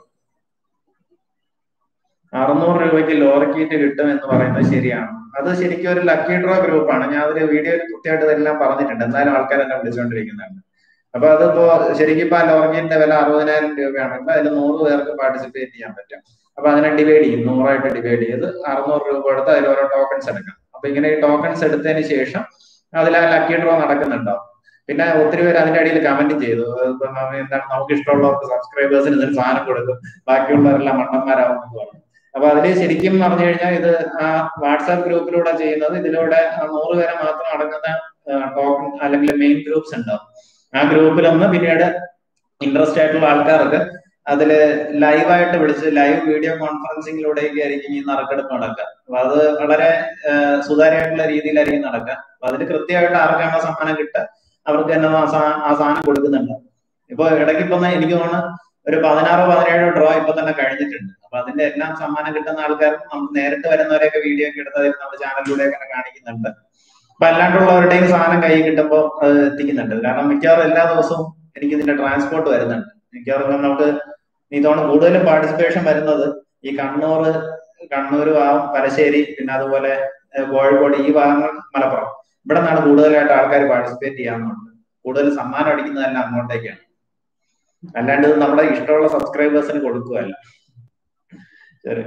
അറുന്നൂറ് രൂപയ്ക്ക് ലോറിക്കീറ്റ് കിട്ടും എന്ന് പറയുന്നത് ശരിയാണ് അത് ശരിക്കും ഒരു ലക്കി ഡ്രോ ഗ്രൂപ്പാണ് ഞാൻ ഒരു വീഡിയോയിൽ കൃത്യമായിട്ട് ഇതെല്ലാം പറഞ്ഞിട്ടുണ്ട് എന്തായാലും ആൾക്കാർ എന്നെ വിളിച്ചുകൊണ്ടിരിക്കുന്നുണ്ട് അപ്പൊ അതിപ്പോ ശരിക്കും ഇപ്പൊ ആ ലോറിക്കീറ്റിന്റെ വില അറുപതിനായിരം രൂപയാണെങ്കിൽ അതിൽ നൂറ് പേർക്ക് പാർട്ടിസിപ്പേറ്റ് ചെയ്യാൻ പറ്റും അപ്പൊ അതിനെ ഡിവൈഡ് ചെയ്യും നൂറായിട്ട് ഡിവൈഡ് ചെയ്ത് അറുന്നൂറ് രൂപ കൊടുത്ത് അതിൽ ഓരോ ടോക്കൺസ് എടുക്കാം അപ്പൊ ഇങ്ങനെ ഈ ടോക്കൺസ് എടുത്തതിന് ശേഷം അതിൽ ആ ലക്കി ഡ്രോ നടക്കുന്നുണ്ടാവും പിന്നെ ഒത്തിരി പേര് അതിന്റെ അടിയിൽ കമന്റ് ചെയ്തു എന്താണ് നമുക്ക് ഇഷ്ടമുള്ളവർക്ക് സബ്സ്ക്രൈബേഴ്സിന് ഇതിന് സാധനം കൊടുക്കും ബാക്കിയുള്ളവരെല്ലാം മണ്ടന്മാരാവും എന്ന് പറഞ്ഞു അപ്പൊ അതില് ശരിക്കും പറഞ്ഞു കഴിഞ്ഞാൽ ഇത് ആ വാട്സാപ്പ് ഗ്രൂപ്പിലൂടെ ചെയ്യുന്നത് ഇതിലൂടെ നൂറ് പേരെ മാത്രം അടങ്ങുന്ന ടോക്കൺ അല്ലെങ്കിൽ മെയിൻ ഗ്രൂപ്പ്സ് ഉണ്ടാവും ആ ഗ്രൂപ്പിലൊന്ന് പിന്നീട് ഇൻട്രസ്റ്റ് ആയിട്ടുള്ള ആൾക്കാർക്ക് അതില് ലൈവായിട്ട് വിളിച്ച് ലൈവ് വീഡിയോ കോൺഫറൻസിങ്ങിലൂടെയൊക്കെ ആയിരിക്കും ഈ നറുക്കെടുപ്പ് നടക്കുക അപ്പൊ അത് വളരെ സുതാര്യമായിട്ടുള്ള രീതിയിലായിരിക്കും നടക്കുക അപ്പൊ അതിൽ കൃത്യമായിട്ട് ആർക്കാണോ സമ്മാനം കിട്ടുക അവർക്ക് തന്നെ ആ സാ- ആ സാധനം കൊടുക്കുന്നുണ്ട് ഇപ്പൊ ഇടയ്ക്ക് ഇപ്പൊ എനിക്ക് തോന്നുന്നു ഒരു പതിനാറോ പതിനേഴോ ഡ്രോ ഇപ്പൊ തന്നെ കഴിഞ്ഞിട്ടുണ്ട് അപ്പൊ അതിന്റെ എല്ലാം സമ്മാനം കിട്ടുന്ന ആൾക്കാർക്ക് നമുക്ക് നേരിട്ട് വരുന്നവരെയൊക്കെ വീഡിയോ ഒക്കെ എടുത്ത് അതിൽ നമ്മുടെ ചാനലിലൂടെ ഒക്കെ കാണിക്കുന്നുണ്ട് അപ്പൊ അല്ലാണ്ടുള്ളവരുടെയും സാധനം കൈ കിട്ടുമ്പോൾ അത് എത്തിക്കുന്നുണ്ട് കാരണം മിക്കവാറും എല്ലാ ദിവസവും എനിക്ക് ഇതിന്റെ ട്രാൻസ്പോർട്ട് വരുന്നുണ്ട് മിക്കവാറും നമുക്ക് ഈ തവണ കൂടുതലും പാർട്ടിസിപ്പേഷൻ വരുന്നത് ഈ കണ്ണൂർ കണ്ണൂർ ഭാഗം പരശ്ശേരി പിന്നെ അതുപോലെ ഏഹ് കോഴിക്കോട് ഈ ഭാഗങ്ങൾ മലപ്പുറം ഇവിടെ നിന്നാണ് കൂടുതലായിട്ട് ആൾക്കാർ പാർട്ടിസിപ്പേറ്റ് ചെയ്യാറുണ്ട് കൂടുതൽ സമ്മാനം അടിക്കുന്നതെല്ലാം അങ്ങോട്ടേക്കാണ് അല്ലാണ്ട് ഇത് നമ്മുടെ ഇഷ്ടമുള്ള സബ്സ്ക്രൈബേഴ്സിന് കൊടുക്കുകയല്ല ശരി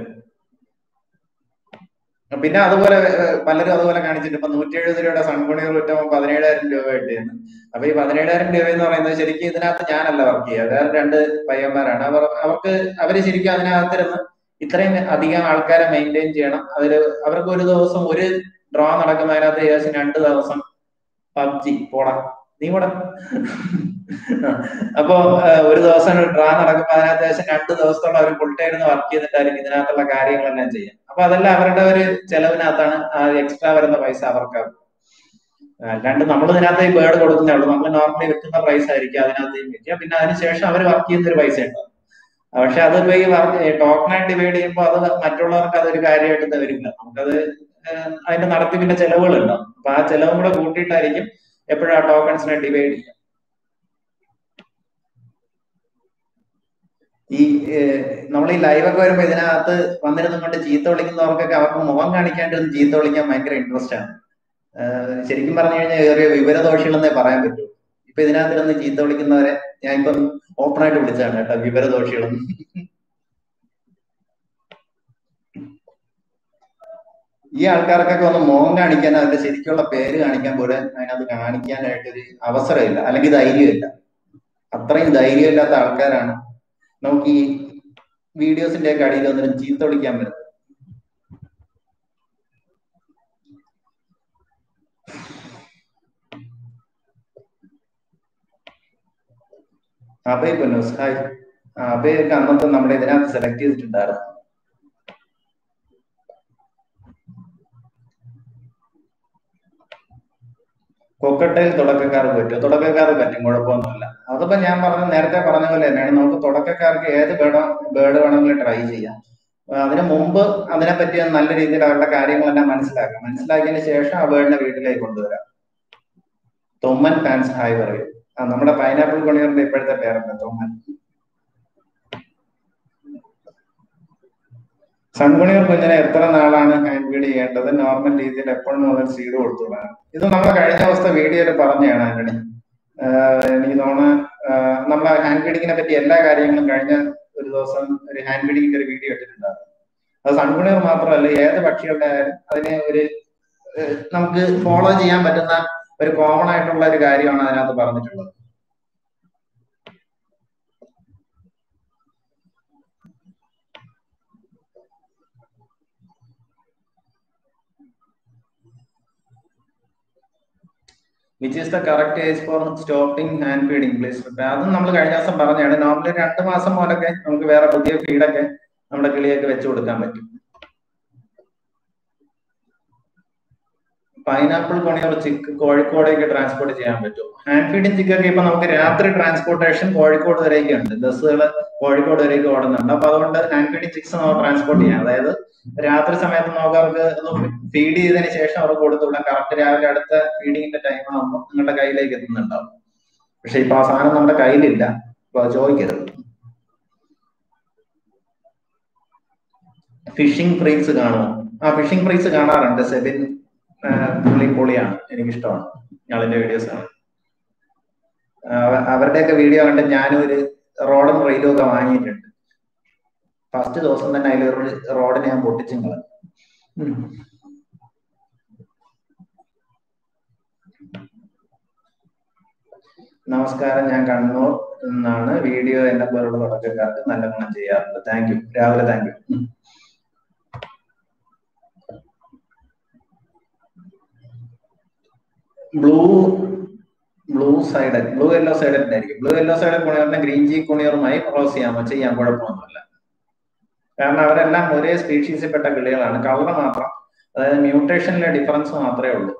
പിന്നെ അതുപോലെ ഏഹ്, പലരും അതുപോലെ കാണിച്ചിട്ട് ഇപ്പൊ നൂറ്റി എഴുപത് രൂപയുടെ സൺകുണിയർ വിറ്റപ്പോൾ പതിനേഴായിരം രൂപ കിട്ടിയെന്ന് അപ്പൊ ഈ പതിനേഴായിരം രൂപ എന്ന് പറയുന്നത് ശരിക്കും ഇതിനകത്ത് ഞാനല്ല വർക്ക് ചെയ്യുക വേറെ രണ്ട് പയ്യന്മാരാണ് അവർ അവർക്ക് അവര് ശരിക്കും അതിനകത്തിരുന്ന് ഇത്രയും അധികം ആൾക്കാരെ മെയിൻറ്റെയിൻ ചെയ്യണം അതില് അവർക്ക് ഒരു ദിവസം ഒരു ഡ്രോ നടക്കുന്ന അതിനകത്ത് ഏകദേശം രണ്ട് ദിവസം പബ്ജി പോടാ നീ പോടാ അപ്പോ ഏഹ്, ഒരു ദിവസം ഡ്രാ നടക്കുമ്പോൾ അതിനകത്ത് ഏകദേശം രണ്ട് ദിവസത്തോളം അവർ ഫുൾ ടൈം വർക്ക് ചെയ്തിട്ടായിരിക്കും ഇതിനകത്തുള്ള കാര്യങ്ങളെല്ലാം ചെയ്യുക അപ്പൊ അതെല്ലാം അവരുടെ ഒരു ചെലവിനകത്താണ് ആ എക്സ്ട്രാ വരുന്ന പൈസ അവർക്ക് അല്ലാണ്ട് നമ്മൾ ഇതിനകത്ത് ഈ ബേർഡ് കൊടുക്കുന്നേ ഉള്ളൂ നമ്മൾ നോർമലി വെക്കുന്ന പ്രൈസ് ആയിരിക്കും അതിനകത്ത് വെക്കുക പിന്നെ അതിനുശേഷം അവർ വർക്ക് ചെയ്യുന്ന ഒരു പൈസ ഉണ്ടാവും പക്ഷെ അതിപ്പോ ഈ ടോക്കണായിട്ട് ഡിവൈഡ് ചെയ്യുമ്പോൾ അത് മറ്റുള്ളവർക്ക് അതൊരു കാര്യമായിട്ട് വരില്ല നമുക്കത് ഏഹ്, അതിന്റെ നടത്തിപ്പിന്റെ ചെലവുകൾ ഉണ്ടാവും അപ്പൊ ആ ചെലവും കൂടെ കൂട്ടിയിട്ടായിരിക്കും എപ്പോഴും ആ ടോക്കൺസിനെ ഡിവൈഡ് ചെയ്യുക ഈ നമ്മൾ ഈ ലൈവ് ഒക്കെ വരുമ്പോ ഇതിനകത്ത് വന്നിരുന്നു കൊണ്ട് ചീത്ത വിളിക്കുന്നവർക്കൊക്കെ അവർക്ക് മുഖം കാണിക്കാണ്ട് ഒന്ന് ചീത്ത വിളിക്കാൻ ഭയങ്കര ഇൻട്രസ്റ്റ് ആണ് ഏഹ് ശരിക്കും പറഞ്ഞു കഴിഞ്ഞാൽ ഏറിയ വിവരദോഷികളെന്നേ പറയാൻ പറ്റൂ ഇപ്പൊ ഇതിനകത്തിരുന്ന് ചീത്ത വിളിക്കുന്നവരെ ഞാൻ ഇപ്പം ഓപ്പൺ ആയിട്ട് വിളിച്ചതാണ് കേട്ടോ വിവരദോഷികളെന്ന് ഈ ആൾക്കാർക്കൊക്കെ ഒന്ന് മുഖം കാണിക്കാൻ അവരുടെ ശരിക്കുള്ള പേര് കാണിക്കാൻ പോലും അതിനകത്ത് കാണിക്കാനായിട്ടൊരു അവസരമില്ല അല്ലെങ്കിൽ ധൈര്യമില്ല അത്രയും ധൈര്യമില്ലാത്ത ആൾക്കാരാണ് നമുക്ക് ഈ വീഡിയോസിന്റെ ഒക്കെ അടിയിൽ ഒന്നിനും ചീത്ത വിളിക്കാൻ പറ്റും അഭയ് പൊന്നൂസ് ഹായ് ആ, അഭയൊക്കെ അന്നത്തെ നമ്മുടെ ഇതിനകത്ത് സെലക്ട് ചെയ്തിട്ടുണ്ടായിരുന്നു കൊക്കട്ടയിൽ തുടക്കക്കാർക്ക് പറ്റും തുടക്കക്കാർക്ക് പറ്റും കുഴപ്പമൊന്നുമില്ല അതിപ്പോ ഞാൻ പറഞ്ഞ നേരത്തെ പറഞ്ഞ പോലെ തന്നെയാണ് നമുക്ക് തുടക്കക്കാർക്ക് ഏത് ബേഡ് ബേഡ് വേണമെങ്കിലും ട്രൈ ചെയ്യാം അപ്പൊ അതിനു മുമ്പ് അതിനെപ്പറ്റി ഒന്ന് നല്ല രീതിയിൽ അവരുടെ കാര്യങ്ങളെല്ലാം മനസ്സിലാക്കാം മനസ്സിലാക്കിയതിന് ശേഷം ആ ബേഡിനെ വീട്ടിലേക്ക് കൊണ്ടുവരാം തൊമ്മൻ ഫാൻസ് ഹായ് പറയും ആ നമ്മുടെ പൈനാപ്പിൾ കൊണിയറിന്റെ ഇപ്പോഴത്തെ പേരല്ല തൊമ്മൻ സൺകുണിയർ കുഞ്ഞിനെ എത്ര നാളാണ് ഹാൻഡ് ഫീഡ് ചെയ്യേണ്ടത് നോർമൽ രീതിയിൽ എപ്പോഴും മുതൽ സീഡ് കൊടുത്തു വേണം ഇത് നമ്മൾ കഴിഞ്ഞ ദിവസത്തെ വീഡിയോയിൽ പറഞ്ഞതാണ് ആന്റണി ആഹ് എനിക്ക് തോന്നുന്നു ആഹ് നമ്മൾ ഹാൻഡ് ഫീഡിങ്ങിനെ പറ്റി എല്ലാ കാര്യങ്ങളും കഴിഞ്ഞ ഒരു ദിവസം ഒരു ഹാൻഡ് ഫീഡിങ്ങിന്റെ ഒരു വീഡിയോ ഇട്ടിട്ടുണ്ടായിരുന്നു അത് സൺകുണിയർ മാത്രമല്ല ഏത് പക്ഷികളുടെ ആയാലും അതിനെ ഒരു ഏഹ് നമുക്ക് ഫോളോ ചെയ്യാൻ പറ്റുന്ന ഒരു കോമൺ ആയിട്ടുള്ള ഒരു കാര്യമാണ് അതിനകത്ത് പറഞ്ഞിട്ടുള്ളത് which is the correct age for stopping hand feeding please അതും നമ്മൾ കഴിഞ്ഞ ദിവസം പറഞ്ഞാണ് നോർമലി രണ്ട് മാസം മുതലൊക്കെ നമുക്ക് വേറെ പുതിയ ഫീഡൊക്കെ നമ്മുടെ കിളിയൊക്കെ വെച്ച് കൊടുക്കാൻ പറ്റും പൈനാപ്പിൾ കൊണിയോർ ചിക്ക് കോഴിക്കോടേക്ക് ട്രാൻസ്പോർട്ട് ചെയ്യാൻ പറ്റും ഹാൻഡ് ഫീഡിങ് ചിക്കൊക്കെ ഇപ്പൊ നമുക്ക് രാത്രി ട്രാൻസ്പോർട്ടേഷൻ കോഴിക്കോട് വരേക്ക് ഉണ്ട് ബസ്സുകൾ കോഴിക്കോട് വരേക്ക് ഓടുന്നുണ്ട് അപ്പൊ അതുകൊണ്ട് ഹാൻഡ് ഫീഡിങ് ചിക്സ് നമുക്ക് ട്രാൻസ്പോർട്ട് ചെയ്യാം അതായത് രാത്രി സമയത്ത് നമുക്ക് അവർക്ക് ഒന്ന് ഫീഡ് ചെയ്തതിന് ശേഷം അവർക്ക് കൊടുത്തു വിടാം കറക്റ്റ് രാവിലെ അടുത്ത ഫീഡിങ്ങിന്റെ ടൈം ആകുമ്പോൾ നിങ്ങളുടെ കയ്യിലേക്ക് എത്തുന്നുണ്ടാവും പക്ഷെ ഇപ്പൊ ആ സാധനം നമ്മുടെ കയ്യിലില്ല അപ്പൊ അത് ചോദിക്കരുത് ഫിഷിംഗ് ഫ്രീക്സ് കാണുമോ ആ ഫിഷിംഗ് ഫ്രീക്സ് കാണാറുണ്ട് സെബിൻ ആ, പുള്ളി പൊളിയാണ് എനിക്കിഷ്ടമാണ് ഞാളിന്റെ വീഡിയോസ് ആണ് അവ- അവരുടെയൊക്കെ വീഡിയോ കണ്ട് ഞാനും ഒരു റോഡും റെയിലും ഒക്കെ വാങ്ങിയിട്ടുണ്ട് ഫസ്റ്റ് ദിവസം തന്നെ അതിലൊരു റോഡിനെ ഞാൻ പൊട്ടിച്ചും കളഞ്ഞു ഉം. നമസ്കാരം ഞാൻ കണ്ണൂർ നിന്നാണ് വീഡിയോ എന്നെ പോലുള്ള തുടക്കക്കാർക്ക് നല്ല ഗുണം ചെയ്യാറുണ്ട് താങ്ക് യു രാവിലെ thank you blue blue side blue yellow sided ആയിരിക്കും ബ്ലൂ യെല്ലോ സൈഡ് കുണിയറിനെ ഗ്രീൻ ജി കുണിയറുമായി ക്രോസ് ചെയ്യാമോ ചെയ്യാം കുഴപ്പമൊന്നുമില്ല കാരണം അവരെല്ലാം ഒരേ സ്പീഷീസിൽപ്പെട്ട കിളികളാണ് കളർ മാത്രം അതായത് മ്യൂട്ടേഷനിലെ ഡിഫറൻസ് മാത്രമേ ഉള്ളൂ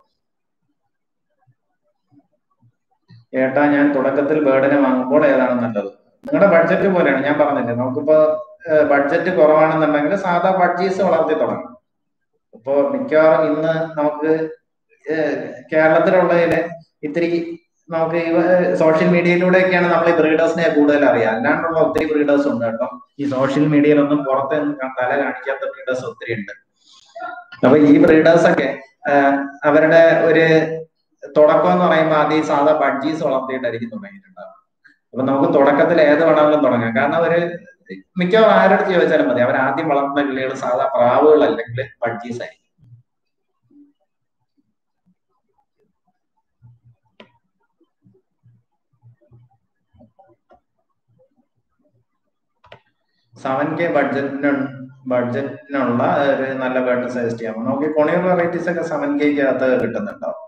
ഏട്ടാ ഞാൻ തുടക്കത്തിൽ ബേർഡിനെ വാങ്ങുമ്പോൾ ഏതാണ് നല്ലത് നിങ്ങളുടെ ബഡ്ജറ്റ് പോലെയാണ് ഞാൻ പറഞ്ഞില്ലേ നമുക്കിപ്പോ ബഡ്ജറ്റ് കുറവാണെന്നുണ്ടെങ്കിൽ സാധാ ബഡ്ജീസ് വളർത്തി തുടങ്ങും ഇപ്പോ മിക്കവാറും ഇന്ന് നമുക്ക് കേരളത്തിലുള്ളതില് ഇത്തിരി നമുക്ക് സോഷ്യൽ മീഡിയയിലൂടെയൊക്കെയാണ് നമ്മൾ ഈ ബ്രീഡേഴ്സിനെ കൂടുതൽ അറിയാം അല്ലാണ്ടുള്ള ഒത്തിരി ബ്രീഡേഴ്സ് ഉണ്ട് കേട്ടോ ഈ സോഷ്യൽ മീഡിയയിലൊന്നും പുറത്തെ തല കാണിക്കാത്ത ബ്രീഡേഴ്സ് ഒത്തിരി ഉണ്ട് അപ്പൊ ഈ ബ്രീഡേഴ്സ് ഒക്കെ അവരുടെ ഒരു തുടക്കം എന്ന് പറയുമ്പോൾ ആദ്യം സാധാ ബഡ്ജീസ് വളർത്തിയിട്ടായിരിക്കും തുടങ്ങിയിട്ടുണ്ടാവും അപ്പൊ നമുക്ക് തുടക്കത്തിൽ ഏത് വേണമെങ്കിലും തുടങ്ങാം കാരണം അവര് മിക്കവാറും ആരടുത്ത് ചോദിച്ചാലും മതി അവർ ആദ്യം വളർത്തുന്ന കിളികൾ സാധാ പ്രാവുകൾ അല്ലെങ്കിൽ ബഡ്ജീസ് ആയിരിക്കും സെവൻ കെ ബഡ്ജറ്റിന് ബഡ്ജറ്റിനുള്ള ഒരു നല്ല ബേർഡ് സജസ്റ്റ് ചെയ്യാം നമുക്ക് ഈ കൊണിയർ വെറൈറ്റീസ് ഒക്കെ സെവൻ കെക്ക് അകത്ത് കിട്ടുന്നുണ്ടാവും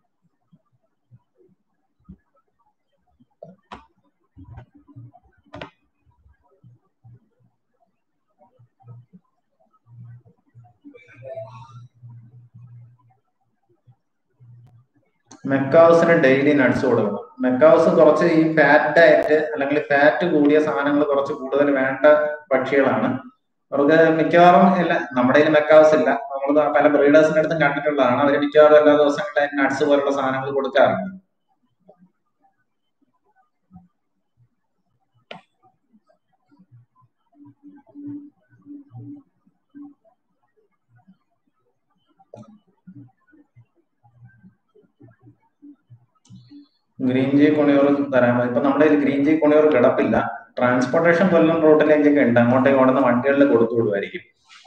മെക്കാവസിന് ഡെയിലി നട്സ് കൊടുക്കണം മെക്കാവസ് കുറച്ച് ഈ ഫാറ്റ് ഡയറ്റ് അല്ലെങ്കിൽ ഫാറ്റ് കൂടിയ സാധനങ്ങൾ കുറച്ച് കൂടുതൽ വേണ്ട പക്ഷികളാണ് അവർക്ക് മിക്കവാറും ഇല്ല നമ്മുടെ കയ്യിൽ മെക്കാവസ് ഇല്ല നമ്മൾ പല ബ്രീഡേഴ്സിന്റെ അടുത്തും കണ്ടിട്ടുള്ളതാണ് അവർ മിക്കവാറും എല്ലാ ദിവസങ്ങളിലും നട്സ് പോലുള്ള സാധനങ്ങൾ കൊടുക്കാറുണ്ട് ഗ്രീൻ ജി കൊണിയൂർ തരാമോ ഇപ്പൊ നമ്മുടെ ഗ്രീൻ ജി കൊണിയൂർ കിടപ്പില്ല ട്രാൻസ്പോർട്ടേഷൻ കൊല്ലം റൂട്ടിലേക്കൊക്കെ ഉണ്ട് അങ്ങോട്ടേക്ക് ഓടുന്ന വണ്ടികളിൽ കൊടുത്തു വിടുമായിരിക്കും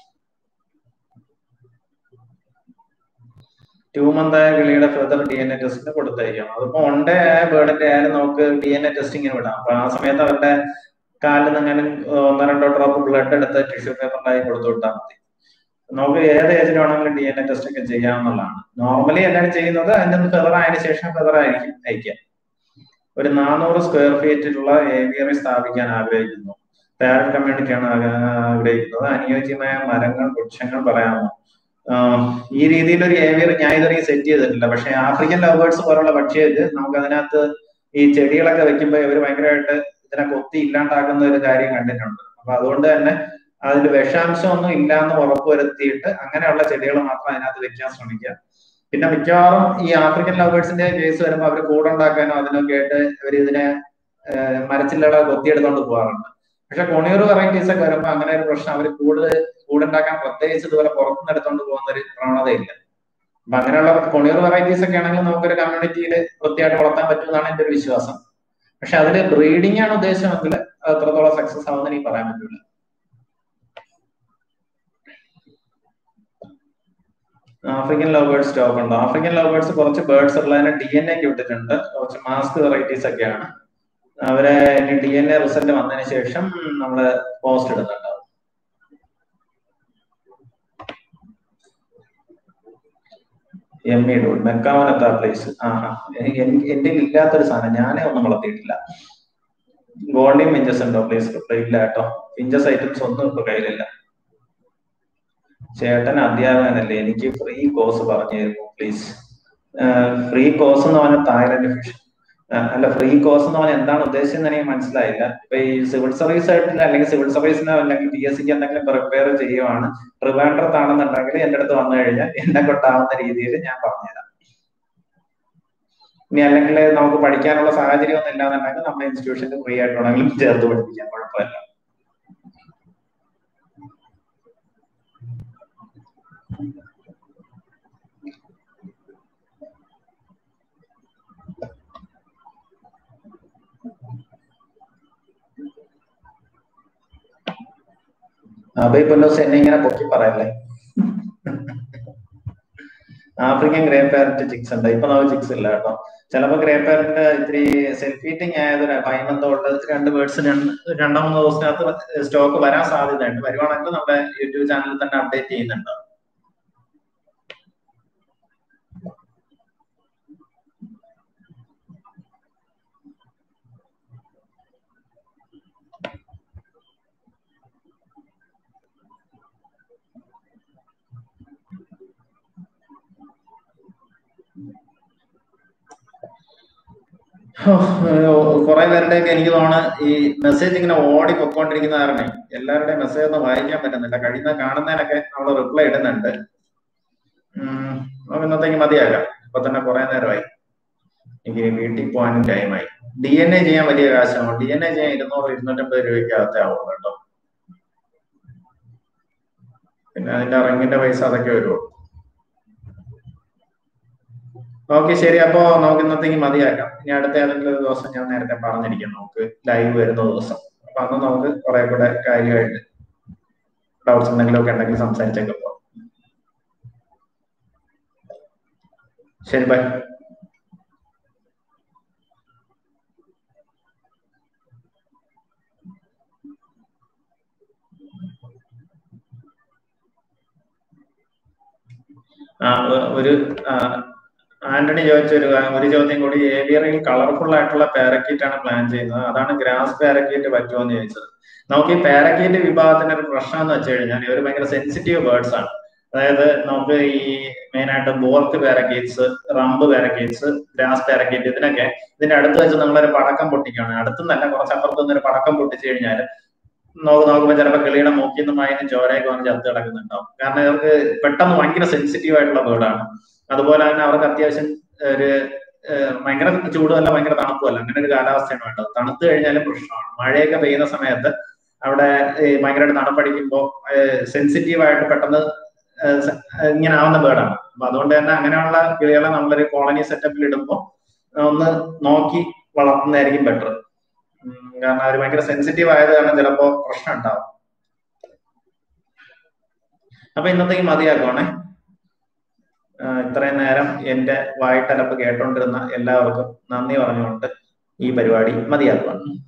ടു മന്ത് ആയ കിളിയുടെ ഫെദർ ഡി എൻ എ ടെസ്റ്റിന് കൊടുത്തയക്കാം അതിപ്പോ ഒണ്ടേ ആയ ബേർഡിന്റെ ആയാലും നമുക്ക് ഡി എൻ എ ടെസ്റ്റിങ്ങിന് വിടാം അപ്പൊ ആ സമയത്ത് അവരുടെ കാലിൽ നിന്ന് അങ്ങനെ ഒന്നോ രണ്ടോ ഡ്രോപ്പ് ബ്ലഡ് എടുത്ത് ടിഷ്യൂ പേപ്പറിലായി കൊടുത്തു വിട്ടാൽ മതി നമുക്ക് ഏത് ഏജിലാണെങ്കിലും ഡി എൻ എ ടെസ്റ്റ് ഒക്കെ ചെയ്യാവുന്നതാണ് നോർമലി എല്ലാവരും ചെയ്യുന്നത് അതിന്റെ ഫെദർ ആയതിനു ശേഷം ഫെദർ ആയിരിക്കും അയക്കുക ഒരു നാനൂറ് സ്ക്വയർ ഫീറ്റിലുള്ള ഏവിയറി സ്ഥാപിക്കാൻ ആഗ്രഹിക്കുന്നു പാരറ്റ് കമ്മ്യൂണിറ്റിയാണ് ആഗ്രഹിക്കുന്നത് അനുയോജ്യമായ മരങ്ങൾ വൃക്ഷങ്ങൾ പറയാമോ ഈ രീതിയിൽ ഒരു ഏവിയർ ഞാൻ ഇതുവരെ സെറ്റ് ചെയ്തിട്ടില്ല പക്ഷെ ആഫ്രിക്കൻ ലവേഴ്സ് പോലുള്ള പക്ഷികൾക്ക് നമുക്ക് അതിനകത്ത് ഈ ചെടികളൊക്കെ വെക്കുമ്പോൾ ഇവർ ഭയങ്കരമായിട്ട് ഇതിനെ കൊത്തി ഇല്ലാണ്ടാക്കുന്ന ഒരു കാര്യം കണ്ടിട്ടുണ്ട് അപ്പൊ അതുകൊണ്ട് തന്നെ അതിൽ വിഷാംശം ഒന്നും ഇല്ല എന്ന് ഉറപ്പുവരുത്തിയിട്ട് അങ്ങനെയുള്ള ചെടികൾ മാത്രം അതിനകത്ത് വെക്കാൻ ശ്രമിക്കുക പിന്നെ മിക്കവാറും ഈ ആഫ്രിക്കൻ ലവേഴ്സിന്റെ കേസ് വരുമ്പോൾ അവർ കൂടുണ്ടാക്കാനോ അതിനൊക്കെ ആയിട്ട് അവർ ഇതിനെ മരച്ചില്ലകളെ കൊത്തിയെടുത്തോണ്ട് പോകാറുണ്ട് പക്ഷെ കൊണിയൂർ വെറൈറ്റീസ് ഒക്കെ വരുമ്പോൾ അങ്ങനെ ഒരു പ്രശ്നം അവർ കൂടുതൽ കൂടുണ്ടാക്കാൻ പ്രത്യേകിച്ച് ഇതുപോലെ പുറത്തുനിന്ന് എടുത്തോണ്ട് പോകുന്ന ഒരു പ്രവണതയില്ല അപ്പൊ അങ്ങനെയുള്ള കൊണിയൂർ വെറൈറ്റീസ് ഒക്കെ ആണെങ്കിൽ നമുക്കൊരു കമ്മ്യൂണിറ്റിയിൽ വൃത്തിയായിട്ട് വളർത്താൻ പറ്റുമെന്നാണ് എന്റെ ഒരു വിശ്വാസം പക്ഷെ അതിൽ ബ്രീഡിംഗ് ആണ് ഉദ്ദേശമെങ്കിൽ അത് എത്രത്തോളം സക്സസ് ആവുമെന്ന് എനിക്ക് പറയാൻ പറ്റില്ല ആഫ്രിക്കൻ ലവ് ബേർഡ് സ്റ്റോക്ക് ഉണ്ട് ആഫ്രിക്കൻ ലവ് ബേർഡ്സ് കുറച്ച് ബേർഡ്സ് ഉള്ളതിനെ ഡി എൻ എക്ക് വിട്ടിട്ടുണ്ട് കുറച്ച് മാസ്ക് വെറൈറ്റീസ് ഒക്കെയാണ് അവരെ ഡി എൻ എ റിസൾട്ട് വന്നതിന് ശേഷം നമ്മൾ പോസ്റ്റ് ഇടുന്നുണ്ടാവും എം ഇ ഡൂൾ മെക്കാവനത്ത പ്ലേസ് ആ എന്റെ ഇല്ലാത്തൊരു സാധനം ഞാനേ ഒന്നും വളർത്തിയിട്ടില്ല ഗോൾഡിയും പിഞ്ചസ് ഉണ്ടോ പ്ലേസ് ഇല്ല കേട്ടോ പിഞ്ചസ് ഐറ്റംസ് ഒന്നും ഇപ്പൊ കയ്യിലില്ല ചേട്ടൻ അധ്യാപകനല്ലേ എനിക്ക് ഫ്രീ കോഴ്സ് പറഞ്ഞു തരുമോ പ്ലീസ് ഫ്രീ കോഴ്സ് എന്ന് പറഞ്ഞാൽ തായ്ലൻഡ് ഫിഷ് അല്ല ഫ്രീ കോഴ്സ് എന്ന് പറഞ്ഞാൽ എന്താണ് ഉദ്ദേശിച്ചത് എനിക്ക് മനസ്സിലായില്ല ഇപ്പൊ ഈ സിവിൽ സർവീസ് ആയിട്ട് അല്ലെങ്കിൽ സിവിൽ സർവീസിനോ അല്ലെങ്കിൽ പി എസ് സിക്ക് എന്തെങ്കിലും പ്രിപ്പയർ ചെയ്യുവാണ് ട്രിവാൻഡ്രത്താണെന്നുണ്ടെങ്കിൽ എന്റെ അടുത്ത് വന്നു കഴിഞ്ഞാൽ എന്നെ കൊണ്ടാവുന്ന രീതിയിൽ ഞാൻ പറഞ്ഞുതരാം ഇനി അല്ലെങ്കിൽ നമുക്ക് പഠിക്കാനുള്ള സാഹചര്യം ഒന്നും ഇല്ലാന്നുണ്ടെങ്കിൽ നമ്മുടെ ഇൻസ്റ്റിറ്റ്യൂഷനിൽ ഫ്രീ ആയിട്ട് വേണമെങ്കിലും ചേർത്ത് പഠിപ്പിക്കാം കുഴപ്പമില്ല അബൈ പൊല്ലോസ് എന്നെ ഇങ്ങനെ പൊക്കി പറയല്ലേ ആഫ്രിക്കൻ ഗ്രേ പാരന്റ് ചിക്സ് ഉണ്ട് ഇപ്പൊ നമുക്ക് ചിക്സ് ഇല്ല കേട്ടോ ചിലപ്പോ ഗ്രേ പാരന്റ് ഇത്തിരി സെൽഫ് ഈറ്റിംഗ് ആയത് ഫൈവ് മന്ത് തൊട്ട് രണ്ട് ബേർഡ്സ് രണ്ടോ മൂന്നോ ദിവസത്തിനകത്ത് സ്റ്റോക്ക് വരാൻ സാധ്യതയുണ്ട് വരുവാണെങ്കിൽ നമ്മുടെ യൂട്യൂബ് ചാനലിൽ തന്നെ അപ്ഡേറ്റ് ചെയ്യുന്നുണ്ട് കുറെ പേരുടെയൊക്കെ എനിക്ക് തോന്നുന്നു ഈ മെസ്സേജ് ഇങ്ങനെ ഓടി പൊക്കോണ്ടിരിക്കുന്ന കാരണേ എല്ലാവരുടെയും മെസ്സേജ് ഒന്നും വായിക്കാൻ പറ്റുന്നില്ല കഴിയുന്ന കാണുന്നതിനൊക്കെ നമ്മൾ റിപ്ലൈ ഇടുന്നുണ്ട് ഉം, നമുക്ക് ഇന്നത്തേക്ക് മതിയാക്കാം ഇപ്പൊ തന്നെ കുറെ നേരമായി എനിക്ക് വീട്ടിൽ പോകാനും ടൈമായി ഡി എൻ എ ചെയ്യാൻ വലിയ കാശാവും ഡി എൻ എ ചെയ്യാൻ ഇരുന്നൂറ് ഇരുന്നൂറ്റമ്പത് രൂപയ്ക്ക് അകത്തേ ആവുള്ളൂ കേട്ടോ പിന്നെ അതിന്റെ റിങ്ങിന്റെ പൈസ അതൊക്കെ വരുള്ളൂ ഓക്കെ ശരി അപ്പോ നമുക്ക് ഇന്നത്തേക്ക് മതിയാക്കാം ഇനി അടുത്ത ഏതെങ്കിലും ഒരു ദിവസം ഞാൻ നേരത്തെ പറഞ്ഞിരിക്കും നമുക്ക് ലൈവ് വരുന്ന ദിവസം അപ്പൊ അന്ന് നമുക്ക് കുറെ കൂടെ കാര്യമായിട്ട് ഡൗട്ട്സ് എന്തെങ്കിലും ഒക്കെ ഉണ്ടെങ്കിൽ സംസാരിച്ചൊക്കെ പോകാം ശരി ബൈ ആ ഒ- ഒരു ആ, ആന്റണി ചോദിച്ച ഒരു ഒരു ചോദ്യം കൂടി ഏവിയറിൽ കളർഫുൾ ആയിട്ടുള്ള പാരക്കീറ്റ് ആണ് പ്ലാൻ ചെയ്യുന്നത് അതാണ് ഗ്രാസ് പാരക്കീറ്റ് പറ്റുമോ എന്ന് ചോദിച്ചത് നമുക്ക് ഈ പാരക്കീറ്റ് വിഭാഗത്തിന്റെ ഒരു പ്രശ്നം എന്ന് വെച്ച് കഴിഞ്ഞാൽ ഇവർ ഭയങ്കര സെൻസിറ്റീവ് ബേർഡ്സ് ആണ് അതായത് നമുക്ക് ഈ മെയിൻ ആയിട്ട് Bourke parakeets rump parakeets grass parakeet ഇതിനൊക്കെ ഇതിന്റെ അടുത്ത് വെച്ച് നമ്മളൊരു പടക്കം പൊട്ടിക്കുകയാണ് അടുത്തുനിന്നല്ല കുറച്ച് അപ്പുറത്ത് നിന്ന് ഒരു പടക്കം പൊട്ടിച്ചു കഴിഞ്ഞാൽ നോക്ക് നോക്കുമ്പോൾ ചിലപ്പോൾ കിളിയുടെ മൂക്കിൽ നിന്ന് മയനും ചോരയൊക്കെ വന്ന് ചത്ത് കിടക്കുന്നുണ്ടാവും കാരണം ഇവർക്ക് പെട്ടെന്ന് ഭയങ്കര സെൻസിറ്റീവ് ആയിട്ടുള്ള ബേർഡാണ് അതുപോലെ തന്നെ അവർക്ക് അത്യാവശ്യം ഒരു ഏഹ്, ഭയങ്കര ചൂടുമല്ല ഭയങ്കര തണുപ്പുമല്ല അങ്ങനെ ഒരു കാലാവസ്ഥയാണ് വേണ്ടത് തണുത്ത് കഴിഞ്ഞാലും പ്രശ്നമാണ് മഴയൊക്കെ പെയ്യുന്ന സമയത്ത് അവിടെ ഈ ഭയങ്കരമായിട്ട് തണുപ്പടിക്കുമ്പോൾ സെൻസിറ്റീവ് ആയിട്ട് പെട്ടെന്ന് ഏഹ്, സ- ഏഹ്, ഇങ്ങനെ ആവുന്ന ബേർഡാണ് അപ്പൊ അതുകൊണ്ട് തന്നെ അങ്ങനെയുള്ള കിളികളെ നമ്മളൊരു കോളനി സെറ്റപ്പിൽ ഇടുമ്പോൾ ഒന്ന് നോക്കി വളർത്തുന്നതായിരിക്കും ബെറ്റർ കാരണം അവർ ഭയങ്കര സെൻസിറ്റീവ് ആയത് കാരണം ചിലപ്പോ പ്രശ്നം ഉണ്ടാവും അപ്പൊ ഇന്നത്തേക്ക് മതിയാക്കുവാണേ ആഹ് ഇത്രയും നേരം എന്റെ വായിട്ടലപ്പ് കേട്ടോണ്ടിരുന്ന എല്ലാവർക്കും നന്ദി പറഞ്ഞുകൊണ്ട് ഈ പരിപാടി മതിയാക്കുവാണ്